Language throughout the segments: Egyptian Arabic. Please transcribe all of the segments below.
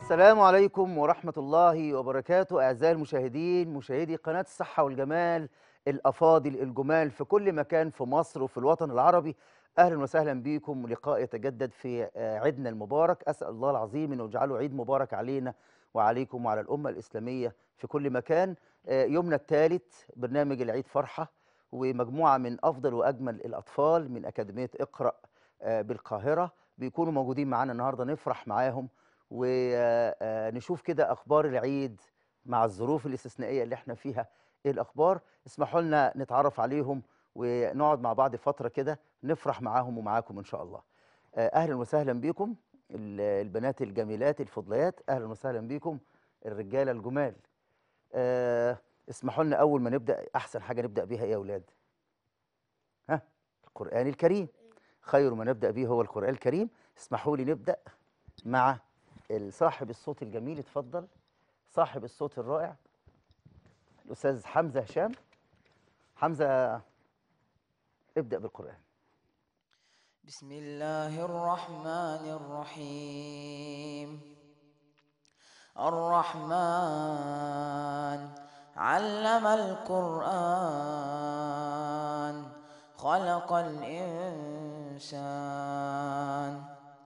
السلام عليكم ورحمة الله وبركاته أعزائي المشاهدين مشاهدي قناة الصحة والجمال الأفاضل الجمال في كل مكان في مصر وفي الوطن العربي أهلا وسهلا بكم لقاء يتجدد في آه، عيدنا المبارك أسأل الله العظيم أنه يجعله عيد مبارك علينا وعليكم وعلى الأمة الإسلامية في كل مكان آه، يومنا الثالث برنامج العيد فرحة ومجموعة من أفضل وأجمل الأطفال من أكاديمية اقرأ آه، بالقاهرة بيكونوا موجودين معانا النهاردة نفرح معاهم ونشوف كده اخبار العيد مع الظروف الاستثنائيه اللي احنا فيها ايه الاخبار اسمحوا لنا نتعرف عليهم ونقعد مع بعض فتره كده نفرح معاهم ومعاكم ان شاء الله آه، اهلا وسهلا بكم ال- البنات الجميلات الفضليات اهلا وسهلا بكم الرجاله الجمال آه، اسمحوا لنا اول ما نبدا احسن حاجه نبدا بيها ايه يا اولاد ها القران الكريم خير ما نبدا به هو القران الكريم اسمحوا لي نبدا مع صاحب الصوت الجميل اتفضل صاحب الصوت الرائع الاستاذ حمزه هشام حمزه ابدا بالقران بسم الله الرحمن الرحيم الرحمن علم القرآن خلق الإنسان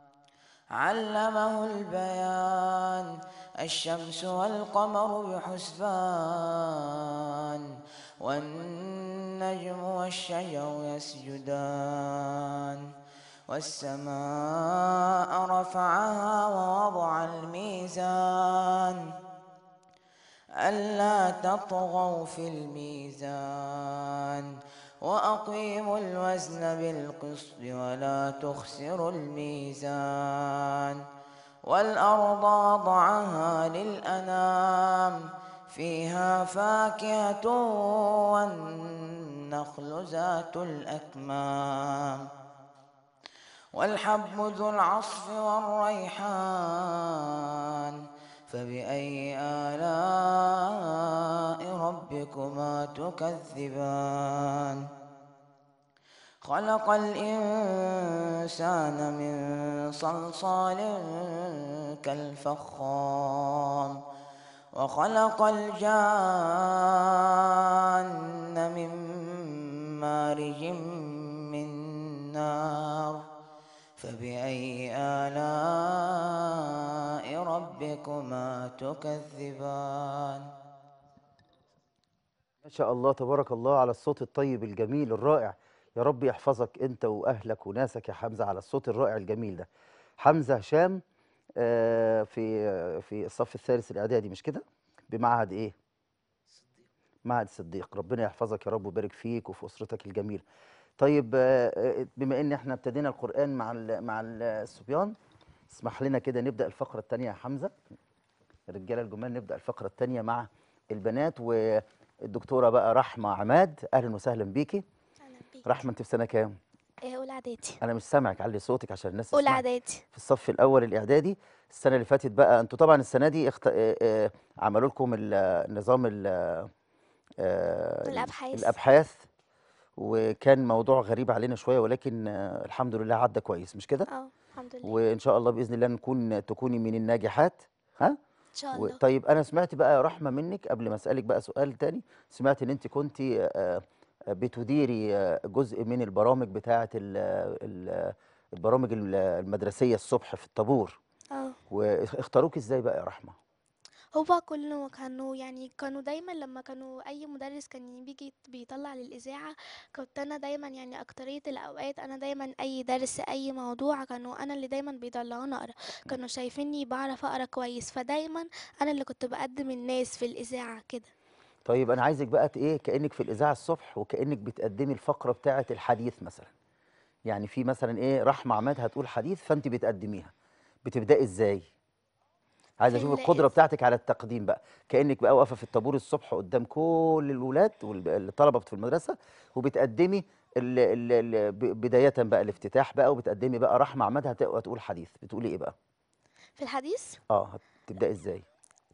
علمه البيان الشمس والقمر بحسبان والنجم والشجر يسجدان والسماء رفعها ووضع الميزان ألا تطغوا في الميزان وأقيموا الوزن بالقسط ولا تخسروا الميزان والأرض وضعها للأنام فيها فاكهة والنخل ذات الأكمام والحب ذو العصف والريحان فبأي آلاء ربكما تكذبان خلق الإنسان من صلصال كالفخار وخلق الجان من مارج من نار فبأي آلاء ربكما تكذبان ما شاء الله تبارك الله على الصوت الطيب الجميل الرائع يا رب يحفظك انت واهلك وناسك يا حمزه على الصوت الرائع الجميل ده حمزه هشام آه، في في الصف الثالث الاعدادي مش كده بمعهد ايه معهد الصديق ربنا يحفظك يا رب ويبارك فيك وفي اسرتك الجميله طيب آه، آه، بما ان احنا ابتدينا القران مع ال مع ال- الصبيان اسمح لنا كده نبدا الفقره الثانيه يا حمزه الرجاله الجمال نبدا الفقره الثانيه مع البنات والدكتوره بقى رحمه عماد اهلا وسهلا بيكي اهلا بيك رحمه انت في سنه كام ايه اولى اعدادي انا مش سامعك علي صوتك عشان الناس اولى تسمعك اعدادي في الصف الاول الاعدادي السنه اللي فاتت بقى انتوا طبعا السنه دي اخت... آه، آه، عملوا لكم ال- نظام ال... آه، الأبحاث. الابحاث وكان موضوع غريب علينا شويه ولكن آه، الحمد لله عدى كويس مش كده اه الحمد لله وان شاء الله باذن الله نكون تكوني من الناجحات ها ان شاء و- الله طيب انا سمعت بقى يا رحمه منك قبل ما اسالك بقى سؤال تاني سمعت ان انت كنت بتديري آه، جزء من البرامج بتاعه ال- ال- البرامج ال- المدرسيه الصبح في الطابور اه واختاروك ازاي بقى يا رحمه هو كله كانوا يعني كانوا دايما لما كانوا اي مدرس كان بيجي بيطلع للاذاعه كنت انا دايما يعني اكتريه الاوقات انا دايما اي درس اي موضوع كانوا انا اللي دايما بيطلعوني اقرا كانوا شايفيني بعرف اقرا كويس فدايما انا اللي كنت بقدم الناس في الاذاعه كده طيب انا عايزك بقى ت- ايه كانك في الاذاعه الصبح وكانك بتقدمي الفقره بتاعه الحديث مثلا يعني في مثلا ايه رحمه عماد هتقول حديث فانت بتقدميها بتبداي ازاي عايز في اشوف ال- القدره بتاعتك على التقديم بقى كانك بقى واقفه في الطابور الصبح قدام كل الولاد والطلبه في المدرسه وبتقدمي ال ال ال ب- بدايه بقى الافتتاح بقى وبتقدمي بقى رحمه عماد هت- هتقول حديث بتقولي ايه بقى في الحديث اه هتبداي ازاي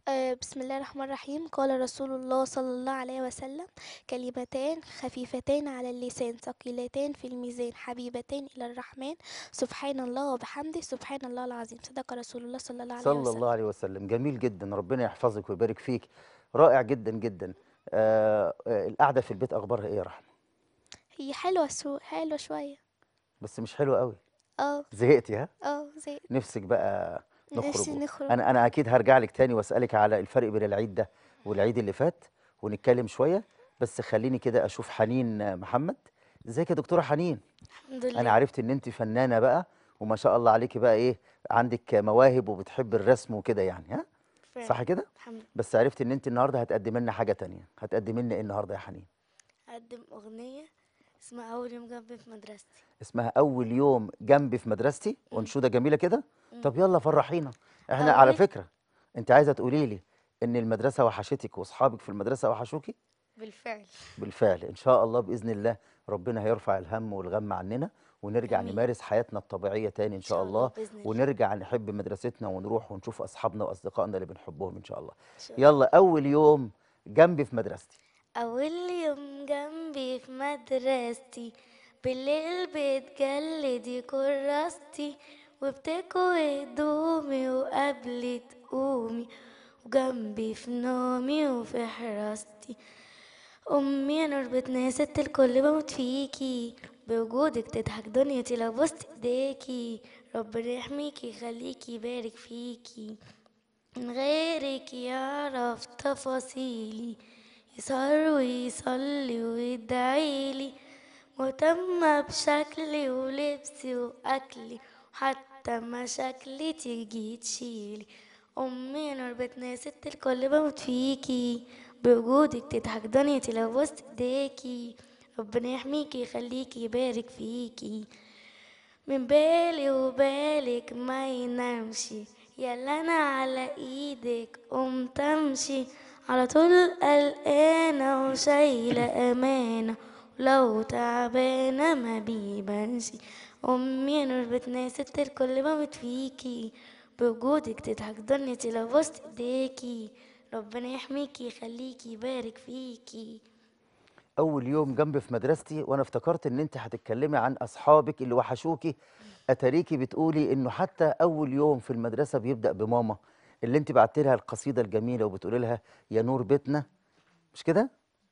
آه، بسم الله الرحمن الرحيم قال رسول الله صلى الله عليه وسلم كلمتان خفيفتان على اللسان ثقيلتان في الميزان حبيبتان إلى الرحمن سبحان الله وبحمده سبحان الله العظيم صدق رسول الله صلى الله عليه صلى وسلم الله عليه وسلم جميل جدا ربنا يحفظك ويبارك فيك رائع جدا جدا آه آه القعده في البيت اخبارها ايه يا رحمه هي حلوة سو حلوة شوية بس مش حلوه قوي اه زهقتي ها اه زي نفسك بقى نفسي نخرج نخرج انا انا اكيد هرجع لك تاني واسالك على الفرق بين العيد ده والعيد اللي فات ونتكلم شويه بس خليني كده اشوف حنين محمد ازيك يا دكتوره حنين الحمد انا لله عرفت ان انت فنانه بقى وما شاء الله عليكي بقى ايه عندك مواهب وبتحب الرسم وكده يعني ها فعلا. صح كده الحمد لله بس عرفت ان انت النهارده هتقدمي لنا حاجه تانية هتقدمي لنا ايه النهارده يا حنين أقدم أغنية اسمها أول يوم جنبي في مدرستي اسمها اول يوم جنبي في مدرستي مم. وانشوده جميله كده مم. طب يلا فرحينا احنا على أول- فكره انت عايزه تقولي لي ان المدرسه وحشتك واصحابك في المدرسه وحشوكي بالفعل بالفعل ان شاء الله باذن الله ربنا هيرفع الهم والغم عننا ونرجع آمين. نمارس حياتنا الطبيعيه تاني ان شاء الله بإذن الله ونرجع نحب مدرستنا ونروح ونشوف اصحابنا واصدقائنا اللي بنحبهم ان شاء الله إن شاء الله. يلا اول يوم جنبي في مدرستي أول يوم جنبي في مدرستي بالليل بتجلدي كراستي وبتكوي هدومي وقبل تقومي وجنبي في نومي وفي حراستي أمي يا نور بيتنا يا ست الكل بموت فيكي بوجودك تضحك دنيتي لو بوست ايديكي ربنا يحميكي يخليكي يبارك فيكي من غيرك يعرف تفاصيلي يسهر ويصلي ويدعيلي مهتمة بشكلي ولبسي وأكلي وحتى مشاكلي تيجي تشيلي أمي نور بيتنا يا ست الكل بموت فيكي بوجودك تضحك دنيتي لو بوست ايديكي ربنا يحميكي يخليكي يبارك فيكي من بالي وبالك ما ينامش يلا انا على ايدك قمت امشي على طول قلقانة وشايلة امانة ولو تعبانة ما بيبانش امي يا نور بيتنا يا ست الكل بموت فيكي بوجودك تضحك دنيتي لو بوست ايديكي ربنا يحميكي يخليكي يبارك فيكي اول يوم جنبي في مدرستي وانا افتكرت ان انت هتتكلمي عن اصحابك اللي وحشوكي اتاريكي بتقولي انه حتى اول يوم في المدرسه بيبدا بماما اللي انت بعت لها القصيده الجميله وبتقولي لها يا نور بيتنا مش كده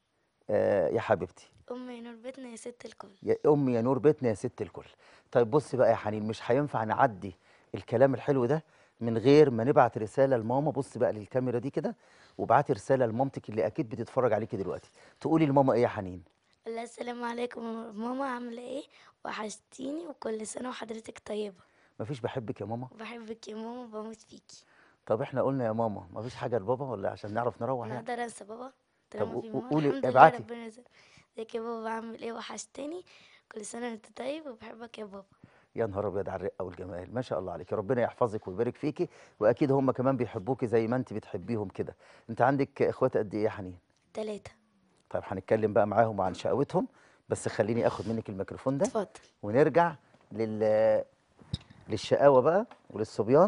آه يا حبيبتي امي يا نور بيتنا يا ست الكل يا امي يا نور بيتنا يا ست الكل طيب بصي بقى يا حنين مش هينفع نعدي الكلام الحلو ده من غير ما نبعت رساله لماما بصي بقى للكاميرا دي كده وابعتي رساله لمامتك اللي اكيد بتتفرج عليكي دلوقتي تقولي لماما ايه يا حنين الله السلام عليكم ماما عاملة ايه وحشتيني وكل سنة وحضرتك طيبة مفيش بحبك يا ماما بحبك يا ماما وبموت فيكي طب احنا قلنا يا ماما مفيش حاجه لبابا ولا عشان نعرف نروح انا يعني اقدر انسى بابا طب طالما قو- في قو- ماما قولي- الحمد لله ابعتي. ربنا يرزقك ازيك يا بابا عامل ايه وحشتني كل سنة وانت طيب وبحبك يا بابا يا نهار ابيض على الرقه والجمال ما شاء الله عليك ربنا يحفظك ويبارك فيكي واكيد هم كمان بيحبوكي زي ما انت بتحبيهم كده انت عندك اخوات قد ايه يا حنين تلاتة طيب هنتكلم بقى معاهم عن شقاوتهم بس خليني اخد منك الميكروفون ده اتفضل ونرجع لل للشقاوه بقى وللصبيان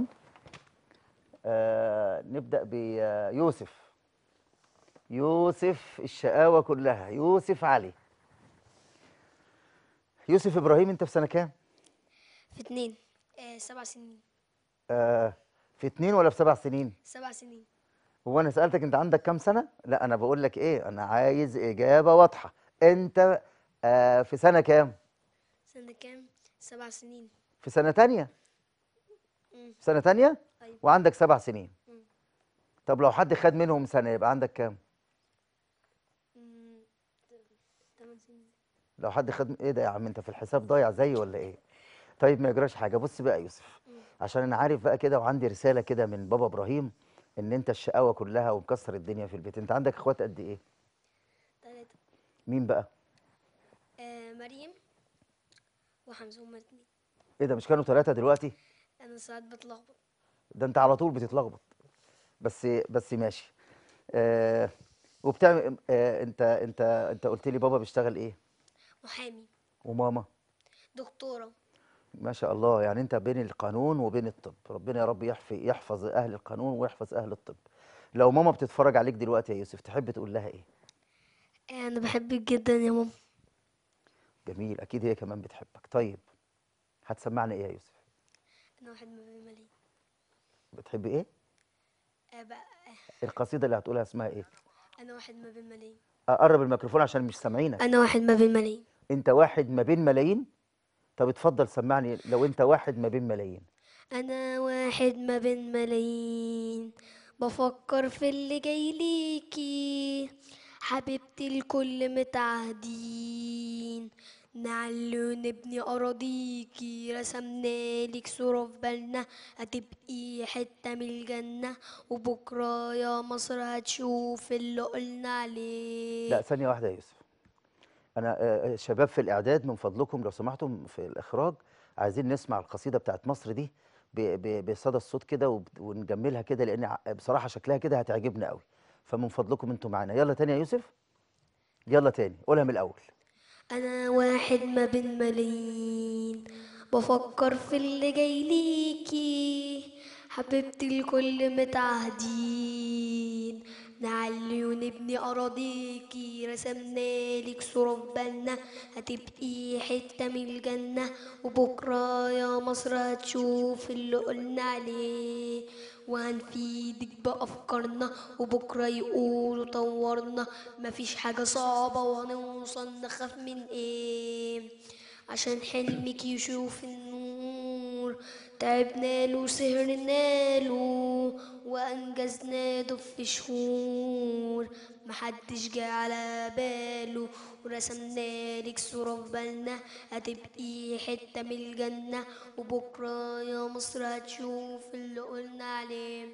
آه نبدا بيوسف يوسف الشقاوه كلها يوسف علي يوسف ابراهيم انت في سنه كام في اتنين آه سبع سنين آه في اتنين ولا في سبع سنين سبع سنين هو انا سالتك انت عندك كام سنه لا انا بقول لك ايه انا عايز اجابه واضحه انت آه في سنه كام سنة كام سبع سنين في سنه تانية مم. في سنه تانية أيوة. وعندك سبع سنين مم. طب لو حد خد منهم سنه يبقى عندك كام مم، تمن سنين لو حد خد ايه ده يا عم انت في الحساب ضايع زيي ولا ايه طيب ما يجراش حاجه بص بقى يا يوسف عشان انا عارف بقى كده وعندي رساله كده من بابا ابراهيم ان انت الشقاوه كلها ومكسر الدنيا في البيت انت عندك اخوات قد ايه تلاتة مين بقى آه مريم وحمزة هما اتنين ايه ده مش كانوا ثلاثه دلوقتي أنا ساعات بتلخبط ده انت على طول بتتلخبط بس بس ماشي آه وبتعمل آه انت انت انت قلت لي بابا بيشتغل ايه محامي وماما دكتورة ما شاء الله يعني انت بين القانون وبين الطب ربنا يا رب يحفظ يحفظ اهل القانون ويحفظ اهل الطب لو ماما بتتفرج عليك دلوقتي يا يوسف تحب تقول لها ايه انا بحبك جدا يا ماما جميل اكيد هي كمان بتحبك طيب هتسمعنا ايه يا يوسف انا واحد ما بين ملايين بتحبي ايه آه بقى القصيده اللي هتقولها اسمها ايه انا واحد ما بين ملايين اقرب الميكروفون عشان مش سامعينك انا واحد ما بين ملايين انت واحد ما بين ملايين طب اتفضل سمعني لو انت واحد ما بين ملايين انا واحد ما بين ملايين بفكر في اللي جاي ليكي حبيبتي الكل متعهدين نعلي ونبني أراضيكي رسمنا لك صورة في بالنا هتبقي حتة من الجنة وبكرة يا مصر هتشوف اللي قلنا عليه لا ثانيه واحده يا يوسف انا آه، آه، شباب في الاعداد من فضلكم لو سمحتم في الاخراج عايزين نسمع القصيده بتاعت مصر دي ب- ب- بصدى الصوت كده وب- ونجملها كده لان ع- بصراحه شكلها كده هتعجبنا قوي فمن فضلكم انتوا معانا يلا تاني يا يوسف يلا تاني قولها من الاول أنا واحد ما بين ملايين بفكر في اللي جاي ليكي حبيبتي الكل متعهدين نعلي ونبني أراضيكي رسمنا لك صورة في بالنا هتبقي حتة من الجنة وبكرة يا مصر هتشوف اللي قلنا عليه وهنفيدك بأفكارنا وبكرة يقولوا طورنا مفيش حاجة صعبة وهنوصل نخاف من ايه عشان حلمك يشوف النور تعبنا له سهرنا له وأنجزنا له في شهور محدش جه على باله ورسمنا لك صورة في بالنا هتبقي حتة من الجنة وبكرة يا مصر هتشوف اللي قلنا عليه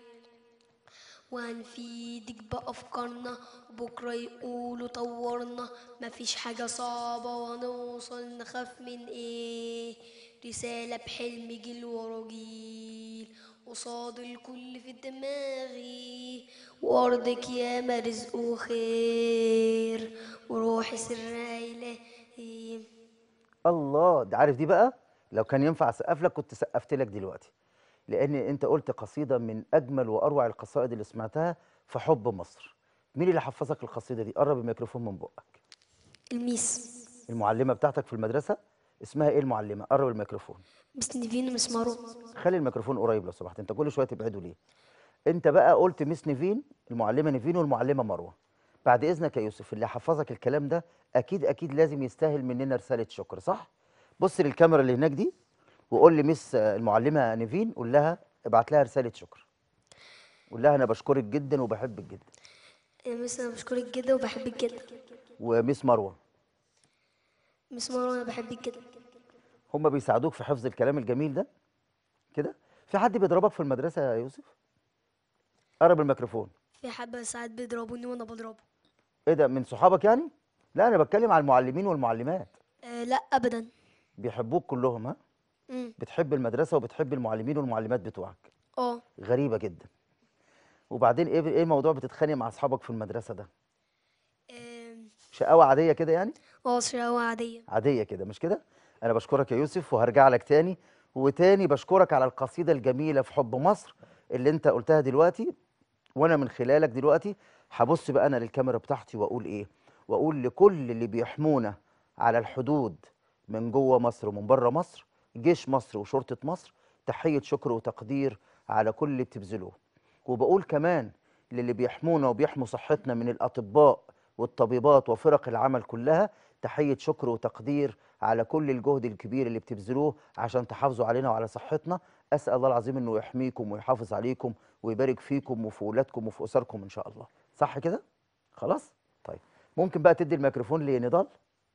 وهنفيدك بأفكارنا وبكرة يقولوا طورنا مفيش حاجة صعبة وهنوصل نخاف من ايه رسالة بحلم جيل ورا جيل قصاد الكل في دماغي وأرضك ياما رزق وخير وروحي سرها إلهي الله ده عارف دي بقى لو كان ينفع اسقف لك كنت سقفت لك دلوقتي لان انت قلت قصيده من اجمل واروع القصائد اللي سمعتها في حب مصر مين اللي حفظك القصيده دي قرب الميكروفون من بقك الميس المعلمه بتاعتك في المدرسه اسمها ايه المعلمه قرب الميكروفون مس نيفين ومس مارو خلي الميكروفون قريب لو سمحت انت كل شويه تبعده ليه انت بقى قلت ميس نيفين المعلمه نيفين والمعلمه مروه بعد اذنك يا يوسف اللي حفظك الكلام ده اكيد اكيد لازم يستاهل مننا رساله شكر صح بص للكاميرا اللي هناك دي وقول لي ميس آه، المعلمه نيفين قول لها ابعت لها رساله شكر قول لها انا بشكرك جدا وبحبك جدا يا مس انا بشكرك جدا وبحبك جدا وميس مروه مس مارو انا بحبك جدا هم بيساعدوك في حفظ الكلام الجميل ده كده في حد بيضربك في المدرسه يا يوسف قرب الميكروفون في حبة ساعات بيضربوني وانا بضربه ايه ده من صحابك يعني لا انا بتكلم على المعلمين والمعلمات آه لا ابدا بيحبوك كلهم ها امم بتحب المدرسه وبتحب المعلمين والمعلمات بتوعك اه غريبه جدا وبعدين ايه ايه الموضوع بتتخانق مع اصحابك في المدرسه ده آم، شقاوه عاديه كده يعني اه شقاوة عادية عاديه كده مش كده انا بشكرك يا يوسف وهرجع لك تاني وتاني بشكرك على القصيده الجميله في حب مصر اللي انت قلتها دلوقتي وانا من خلالك دلوقتي هبص بقى انا للكاميرا بتاعتي واقول ايه واقول لكل اللي بيحمونا على الحدود من جوه مصر ومن بره مصر جيش مصر وشرطه مصر تحيه شكر وتقدير على كل اللي بتبذلوه وبقول كمان للي بيحمونا وبيحموا صحتنا من الاطباء والطبيبات وفرق العمل كلها تحيه شكر وتقدير على كل الجهد الكبير اللي بتبذلوه عشان تحافظوا علينا وعلى صحتنا اسال الله العظيم انه يحميكم ويحافظ عليكم ويبارك فيكم وفي اولادكم وفي اسركم ان شاء الله صح كده خلاص طيب ممكن بقى تدي الميكروفون لنضال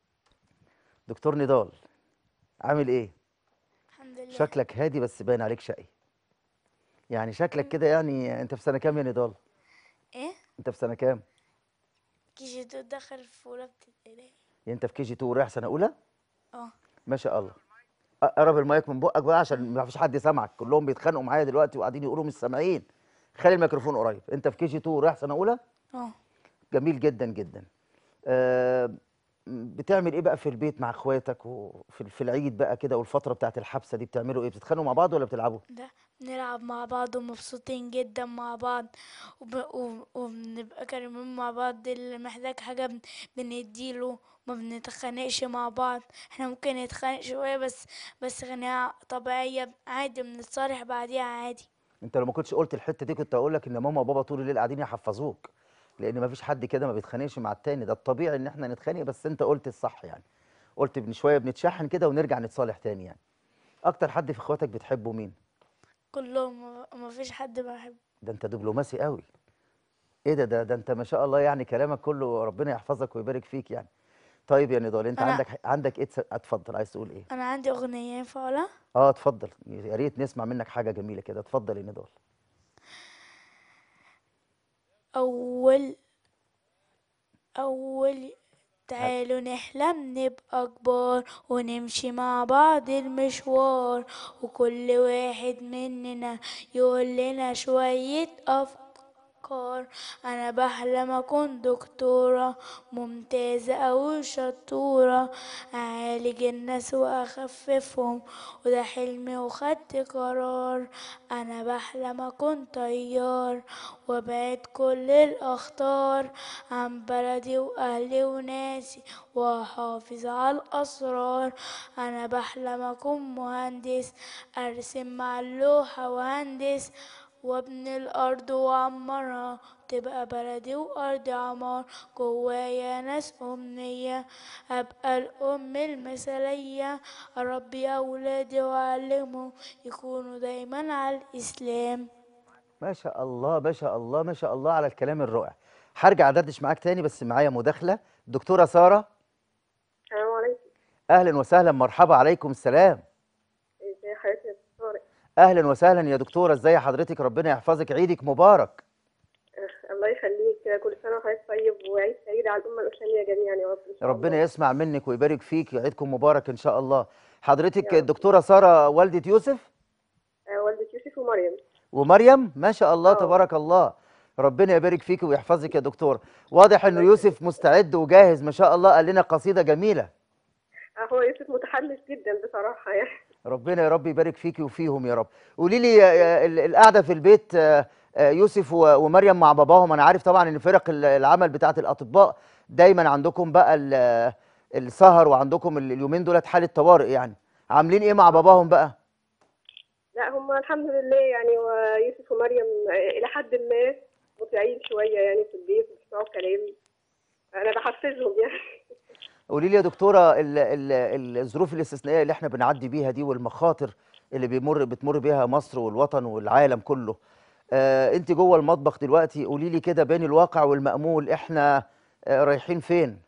دكتور نضال عامل ايه الحمد لله شكلك هادي بس باين عليك شقي يعني شكلك كده يعني انت في سنه كام يا نضال ايه انت في سنه كام كيجي دخل في اولى ابتدائي يعني انت في كي جي 2 رايح سنه اولى اه ما شاء الله أ- قرب المايك من بقك بقى عشان ما فيش حد يسمعك كلهم بيتخانقوا معايا دلوقتي وقاعدين يقولوا مش سامعين خلي الميكروفون قريب انت في كي جي 2 رايح سنه اولى اه جميل جدا جدا آه بتعمل ايه بقى في البيت مع اخواتك وفي في العيد بقى كده والفتره بتاعت الحبسه دي بتعملوا ايه بتتخانقوا مع بعض ولا بتلعبوا ده بنلعب مع بعض ومبسوطين جدا مع بعض وب... وب- وبنبقى كريمين مع بعض اللي محتاج حاجة بن... بنديله ما بنتخانقش مع بعض احنا ممكن نتخانق شوية بس بس خناقة طبيعية عادي بنتصالح بعديها عادي انت لو ما كنتش قلت الحته دي كنت اقول لك ان ماما وبابا طول الليل قاعدين يحفظوك لان ما فيش حد كده ما بيتخانقش مع التاني ده الطبيعي ان احنا نتخانق بس انت قلت الصح يعني قلت من شويه بنتشحن كده ونرجع نتصالح تاني يعني اكتر حد في اخواتك بتحبه مين كلهم ما- ما فيش حد بحب ده انت دبلوماسي قوي ايه ده ده ده انت ما شاء الله يعني كلامك كله ربنا يحفظك ويبارك فيك يعني طيب يا نضال انت أنا- عندك عندك ايه تس- اتفضل عايز تقول ايه انا عندي اغنية ينفع اقولها اه اتفضل يا ريت نسمع منك حاجه جميله كده اتفضل يا نضال أول أول تعالوا نحلم نبقى كبار ونمشي مع بعض المشوار وكل واحد مننا يقول لنا شوية أفكار أنا بحلم أكون دكتورة ممتازة أو شطورة أعالج الناس وأخففهم وده حلمي وخدت قرار أنا بحلم أكون طيار وأبعد كل الأخطار عن بلدي وأهلي وناسي وأحافظ على الأسرار أنا بحلم أكون مهندس أرسم مع اللوحة وهندس وابني الأرض وأعمرها تبقى بلدي وأرض عمار جوايا ناس أمنية أبقى الأم المثالية أربي أولادي وأعلمهم يكونوا دايما على الإسلام ما شاء الله ما شاء الله ما شاء الله على الكلام الرائع هرجع ادردش معاك تاني بس معايا مداخله دكتوره ساره السلام عليكم اهلا وسهلا مرحبا عليكم السلام ازي حضرتك يا دكتور اهلا وسهلا يا دكتوره ازي حضرتك ربنا يحفظك عيدك مبارك آه، الله يخليك كل سنه وحضرتك طيب وعيد سعيد على الامه الاسلاميه جميعا يا رب ان شاء ربنا الله يسمع منك ويبارك فيك عيدكم مبارك ان شاء الله حضرتك يا رب. الدكتوره ساره والده يوسف آه، والدة يوسف ومريم ومريم ما شاء الله آه. تبارك الله ربنا يبارك فيك ويحفظك يا دكتور واضح انه يوسف مستعد وجاهز ما شاء الله قال لنا قصيده جميله آه، هو يوسف متحمس جدا بصراحه يعني ربنا يا رب يبارك فيكي وفيهم يا رب قولي لي يا- يا- ال- القعده في البيت آه، آه، يوسف و- ومريم مع باباهم انا عارف طبعا ان فرق ال- العمل بتاعه الاطباء دايما عندكم بقى ال- السهر وعندكم ال- اليومين دولت حاله طوارئ يعني عاملين ايه مع باباهم بقى لا هم الحمد لله يعني ويوسف ومريم آه، الى حد ما مطيعين شويه يعني في البيت بيسمعوا كلام انا بحفزهم يعني قولي لي يا دكتوره ال- ال- الظروف الاستثنائيه اللي احنا بنعدي بيها دي والمخاطر اللي بيمر بتمر بيها مصر والوطن والعالم كله آه انت جوه المطبخ دلوقتي قولي لي كده بين الواقع والمأمول احنا آه رايحين فين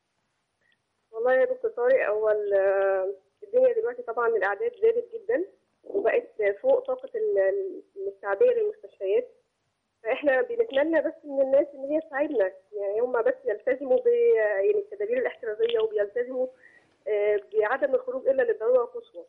والله يا دكتور طارق هو ال- الدنيا دلوقتي طبعا الاعداد زادت جدا وبقت فوق طاقه ال- ال- الاستعداد للمستشفيات فاحنا بنتمنى بس من الناس ان هي تساعدنا يعني هم بس يلتزموا ب يعني التدابير الاحترازيه وبيلتزموا آه، بعدم الخروج الا للضروره القصوى.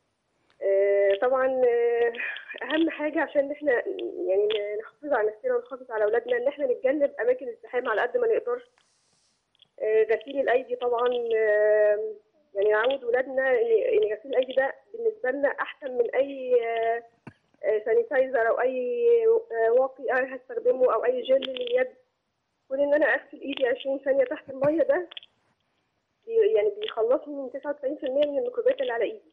آه، طبعا آه، اهم حاجه عشان احنا يعني نحافظ على نفسنا ونحافظ على اولادنا ان احنا نتجنب اماكن الازدحام على قد ما نقدر. آه، غسيل الايدي طبعا آه، يعني نعود ولادنا ان إن غسيل الايدي ده بالنسبه لنا احسن من اي آه، آه، سانيتايزر او اي آه، واقي انا هستخدمه او اي جل لليد كون ان انا اغسل ايدي 20 ثانيه تحت الميه ده بي- يعني بيخلصني من 99% من الميكروبات اللي على ايدي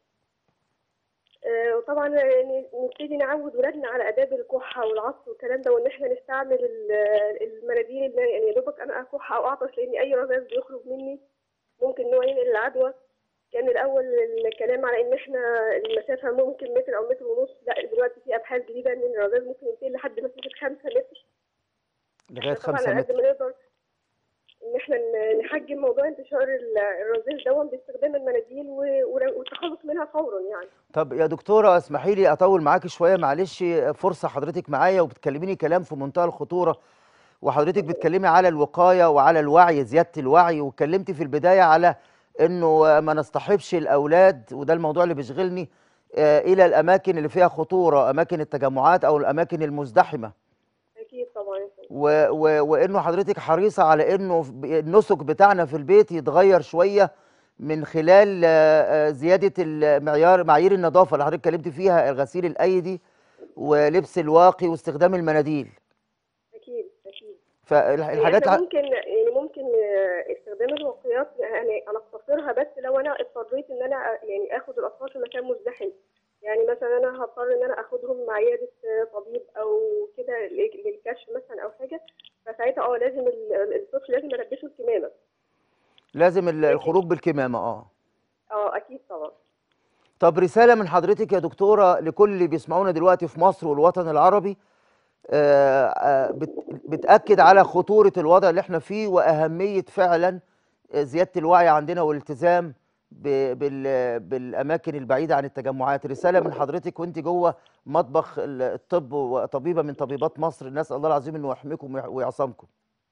آه، وطبعا يعني نبتدي نعود ولادنا على اداب الكحه والعطس والكلام ده وان احنا نستعمل ال- المناديل اللي يعني يا دوبك انا اكح او اعطس لان اي رذاذ بيخرج مني ممكن ان هو ينقل العدوى كان الاول الكلام على ان احنا المسافه ممكن متر او متر ونص لا دلوقتي في ابحاث جديده ان الرذاذ ممكن ينتقل لحد مسافه 5 متر لغايه طبعا 5 على قد متر ما نقدر ان احنا ن- نحجم موضوع انتشار ال- الرذاذ ده باستخدام المناديل و- ور- والتخلص منها فورا يعني طب يا دكتوره اسمحي لي اطول معاكي شويه معلش فرصه حضرتك معايا وبتكلميني كلام في منتهى الخطوره وحضرتك بتكلمي على الوقايه وعلى الوعي زياده الوعي واتكلمتي في البدايه على انه ما نصطحبش الاولاد وده الموضوع اللي بيشغلني آه، الى الاماكن اللي فيها خطوره اماكن التجمعات او الاماكن المزدحمه اكيد طبعا يا فندم. و... و... وانه حضرتك حريصه على انه ب- النسك بتاعنا في البيت يتغير شويه من خلال آه، آه، زياده المعيار معايير النظافه اللي حضرتك اتكلمت فيها الغسيل الايدي ولبس الواقي واستخدام المناديل اكيد اكيد فالحاجات يعني احنا الع- ممكن يعني ممكن آه، استخدام الواقيات يعني انا اقتصرها بس لو انا اضطريت ان انا آه، يعني اخد الاطفال في مكان مزدحم يعني مثلا انا هضطر ان انا اخدهم مع عياده آه، طبيب او كده ل- للكشف مثلا او حاجه فساعتها اه لازم ال- ال- الطفل لازم البسه الكمامه لازم ال- الخروج بالكمامه اه اه اكيد طبعا طب رسالة من حضرتك يا دكتورة لكل اللي بيسمعونا دلوقتي في مصر والوطن العربي آه، آه، بت- بتأكد على خطورة الوضع اللي احنا فيه وأهمية فعلا آه، زيادة الوعي عندنا والالتزام ب- بال- بالأماكن البعيدة عن التجمعات رسالة من حضرتك وانت جوه مطبخ ال- الطب وطبيبة من طبيبات مصر نسأل الله العظيم انه يحميكم ويح- ويعصمكم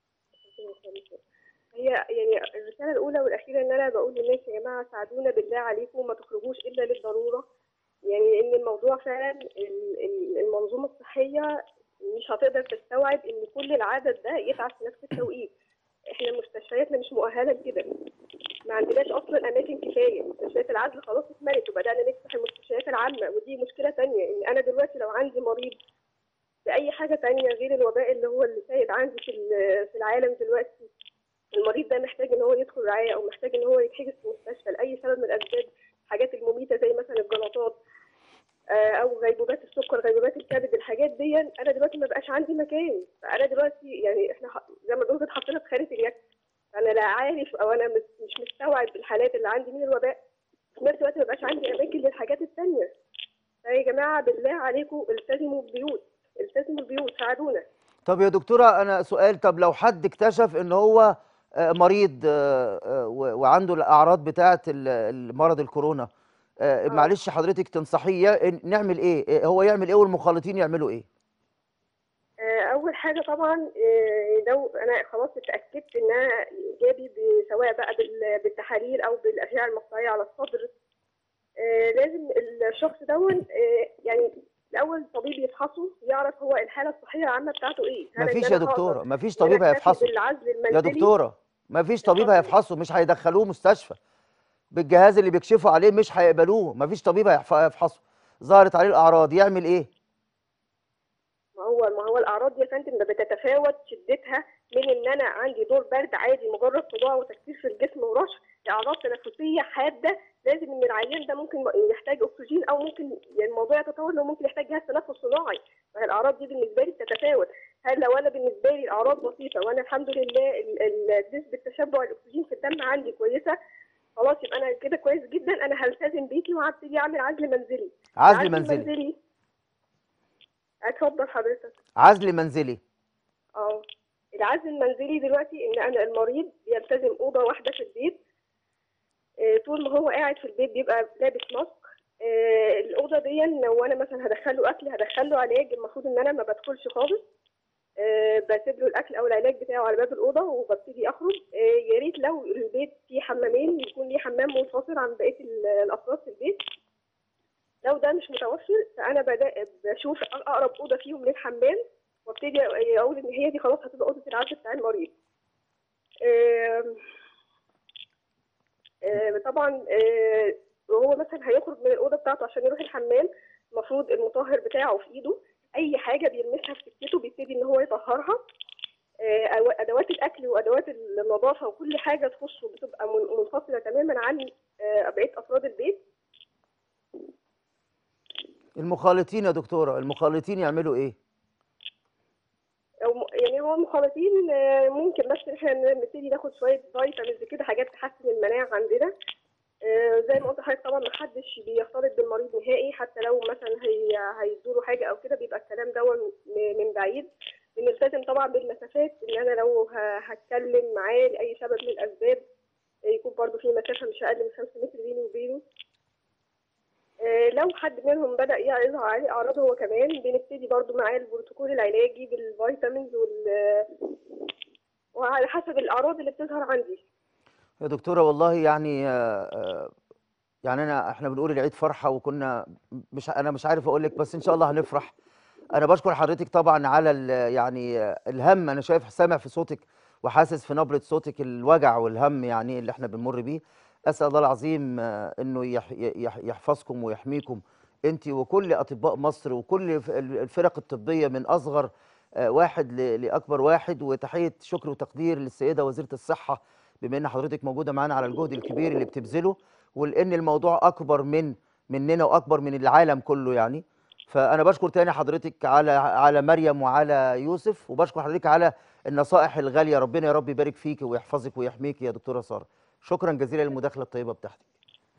هي يعني الرساله الاولى والاخيره ان انا بقول للناس يا جماعه ساعدونا بالله عليكم ما تخرجوش الا للضروره يعني لان الموضوع فعلا ال- ال- المنظومه الصحيه مش هتقدر تستوعب ان كل العدد ده يتعب في نفس التوقيت احنا مستشفياتنا مش مؤهله لكده ما عندناش اصلا اماكن كفايه مستشفيات العزل خلاص اتملت وبدانا نفتح المستشفيات العامه ودي مشكله تانية ان انا دلوقتي لو عندي مريض باي حاجه تانية غير الوباء اللي هو اللي سايد عندي في ال- في العالم دلوقتي المريض ده محتاج ان هو يدخل رعايه او محتاج ان هو يتحجز في مستشفى لاي سبب من الاسباب الحاجات المميته زي مثلا الجلطات آه، او غيبوبات السكر غيبوبات الكبد الحاجات دي انا دلوقتي ما بقاش عندي مكان فانا دلوقتي يعني احنا ح- زي ما بنقول كده اتحطينا في خانه اليك انا لا عارف او انا مش مش مستوعب الحالات اللي عندي من الوباء في نفس الوقت ما بقاش عندي اماكن للحاجات التانية فيا جماعه بالله عليكم التزموا البيوت التزموا البيوت ساعدونا طب يا دكتورة أنا سؤال طب لو حد اكتشف إن هو آه، مريض آه، آه، و- وعنده الأعراض بتاعة ال- المرض الكورونا آه، معلش حضرتك تنصحيه إن- نعمل إيه؟ إيه هو يعمل إيه والمخالطين يعملوا إيه؟ آه، اول حاجه طبعا آه، لو انا خلاص اتاكدت ان انا ايجابي ب- سواء بقى بال- بالتحاليل او بالاشعه المقطعيه على الصدر آه، لازم الشخص دون آه، يعني الاول طبيب يفحصه يعرف هو الحاله الصحيه العامه بتاعته ايه هل إن مفيش أنا يا دكتورة هقدر مفيش إن أنا طبيب أكتفي هيفحصه بالعزل يا المنزلي دكتورة مفيش طبيب اتفضل. هيفحصه مش هيدخلوه مستشفى بالجهاز اللي بيكشفوا عليه مش هيقبلوه مفيش طبيب هيحف- هيفحصه ظهرت عليه الأعراض يعمل إيه؟ ما هو ما هو الاعراض دي يا فندم ده بتتفاوت شدتها من ان انا عندي دور برد عادي مجرد صداع وتكسير في الجسم ورشح لاعراض تنفسيه حاده لازم ان العيان ده ممكن يحتاج اكسجين او ممكن يعني الموضوع يتطور انه ممكن يحتاج جهاز تنفس صناعي فهي الاعراض دي بالنسبه لي بتتفاوت هل لو انا بالنسبه لي الاعراض بسيطه وانا الحمد لله ال- ال- نسبه تشبع الاكسجين في الدم عندي كويسه خلاص يبقى انا كده كويس جدا انا هلتزم بيكي وهبتدي اعمل عزل منزلي عزل العزل منزلي المنزلي اتفضل حضرتك عزل منزلي اه العزل المنزلي دلوقتي ان انا المريض بيلتزم اوضه واحده في البيت آه، طول ما هو قاعد في البيت بيبقى لابس ماسك آه، الاوضه دي لو انا مثلا هدخله اكل هدخله علاج المفروض ان انا ما بدخلش خالص آه، بسيب له الاكل او العلاج بتاعه على باب الاوضه وببتدي اخرج آه، يا ريت لو البيت فيه حمامين يكون ليه حمام منفصل عن بقيه ال- الافراد في البيت لو ده مش متوفر فانا بدأ بشوف اقرب اوضه فيهم للحمام وابتدي اقول ان هي دي خلاص هتبقى اوضه العزل بتاع المريض آم، آم، طبعا آه، وهو مثلا هيخرج من الاوضه بتاعته عشان يروح الحمام المفروض المطهر بتاعه في ايده اي حاجه بيلمسها في سكته بيبتدي ان هو يطهرها آه، أو- ادوات الاكل وادوات النظافه وكل حاجه تخصه بتبقى من- منفصله تماما عن آه، بقيه افراد البيت المخالطين يا دكتورة المخالطين يعملوا إيه؟ أو م- يعني هو المخالطين آه، ممكن بس احنا نبتدي ناخد شويه فيتامينز كده حاجات تحسن المناعه عندنا آه، زي ما قلت لحضرتك طبعا ما حدش بيختلط بالمريض نهائي حتى لو مثلا هي هيدوله حاجه او كده بيبقى الكلام ده من- من بعيد بنلتزم طبعا بالمسافات ان انا لو ه- هتكلم معاه لاي سبب من الاسباب آه، يكون برضو في مسافه مش اقل من 5 متر بيني وبينه آه، لو حد منهم بدأ يظهر عليه أعراض هو كمان بنبتدي برضو معاه البروتوكول العلاجي بالفيتامينز وال وعلى حسب الأعراض اللي بتظهر عندي يا دكتورة والله يعني آه، آه، يعني أنا إحنا بنقول العيد فرحة وكنا مش أنا مش عارف أقول لك بس إن شاء الله هنفرح انا بشكر حضرتك طبعا على ال- يعني الهم انا شايف سامع في صوتك وحاسس في نبرة صوتك الوجع والهم يعني اللي احنا بنمر بيه اسال الله العظيم آه، انه يح يح يحفظكم ويحميكم انت وكل اطباء مصر وكل ف- ال- الفرق الطبيه من اصغر آه، واحد ل- لاكبر واحد وتحيه شكر وتقدير للسيده وزيره الصحه بما ان حضرتك موجوده معانا على الجهد الكبير اللي بتبذله ولان الموضوع اكبر من مننا واكبر من العالم كله يعني فانا بشكر تاني حضرتك على على مريم وعلى يوسف وبشكر حضرتك على النصائح الغاليه ربنا يا رب يبارك فيك ويحفظك ويحميك يا دكتوره ساره شكرا جزيلا للمداخله الطيبه بتاعتك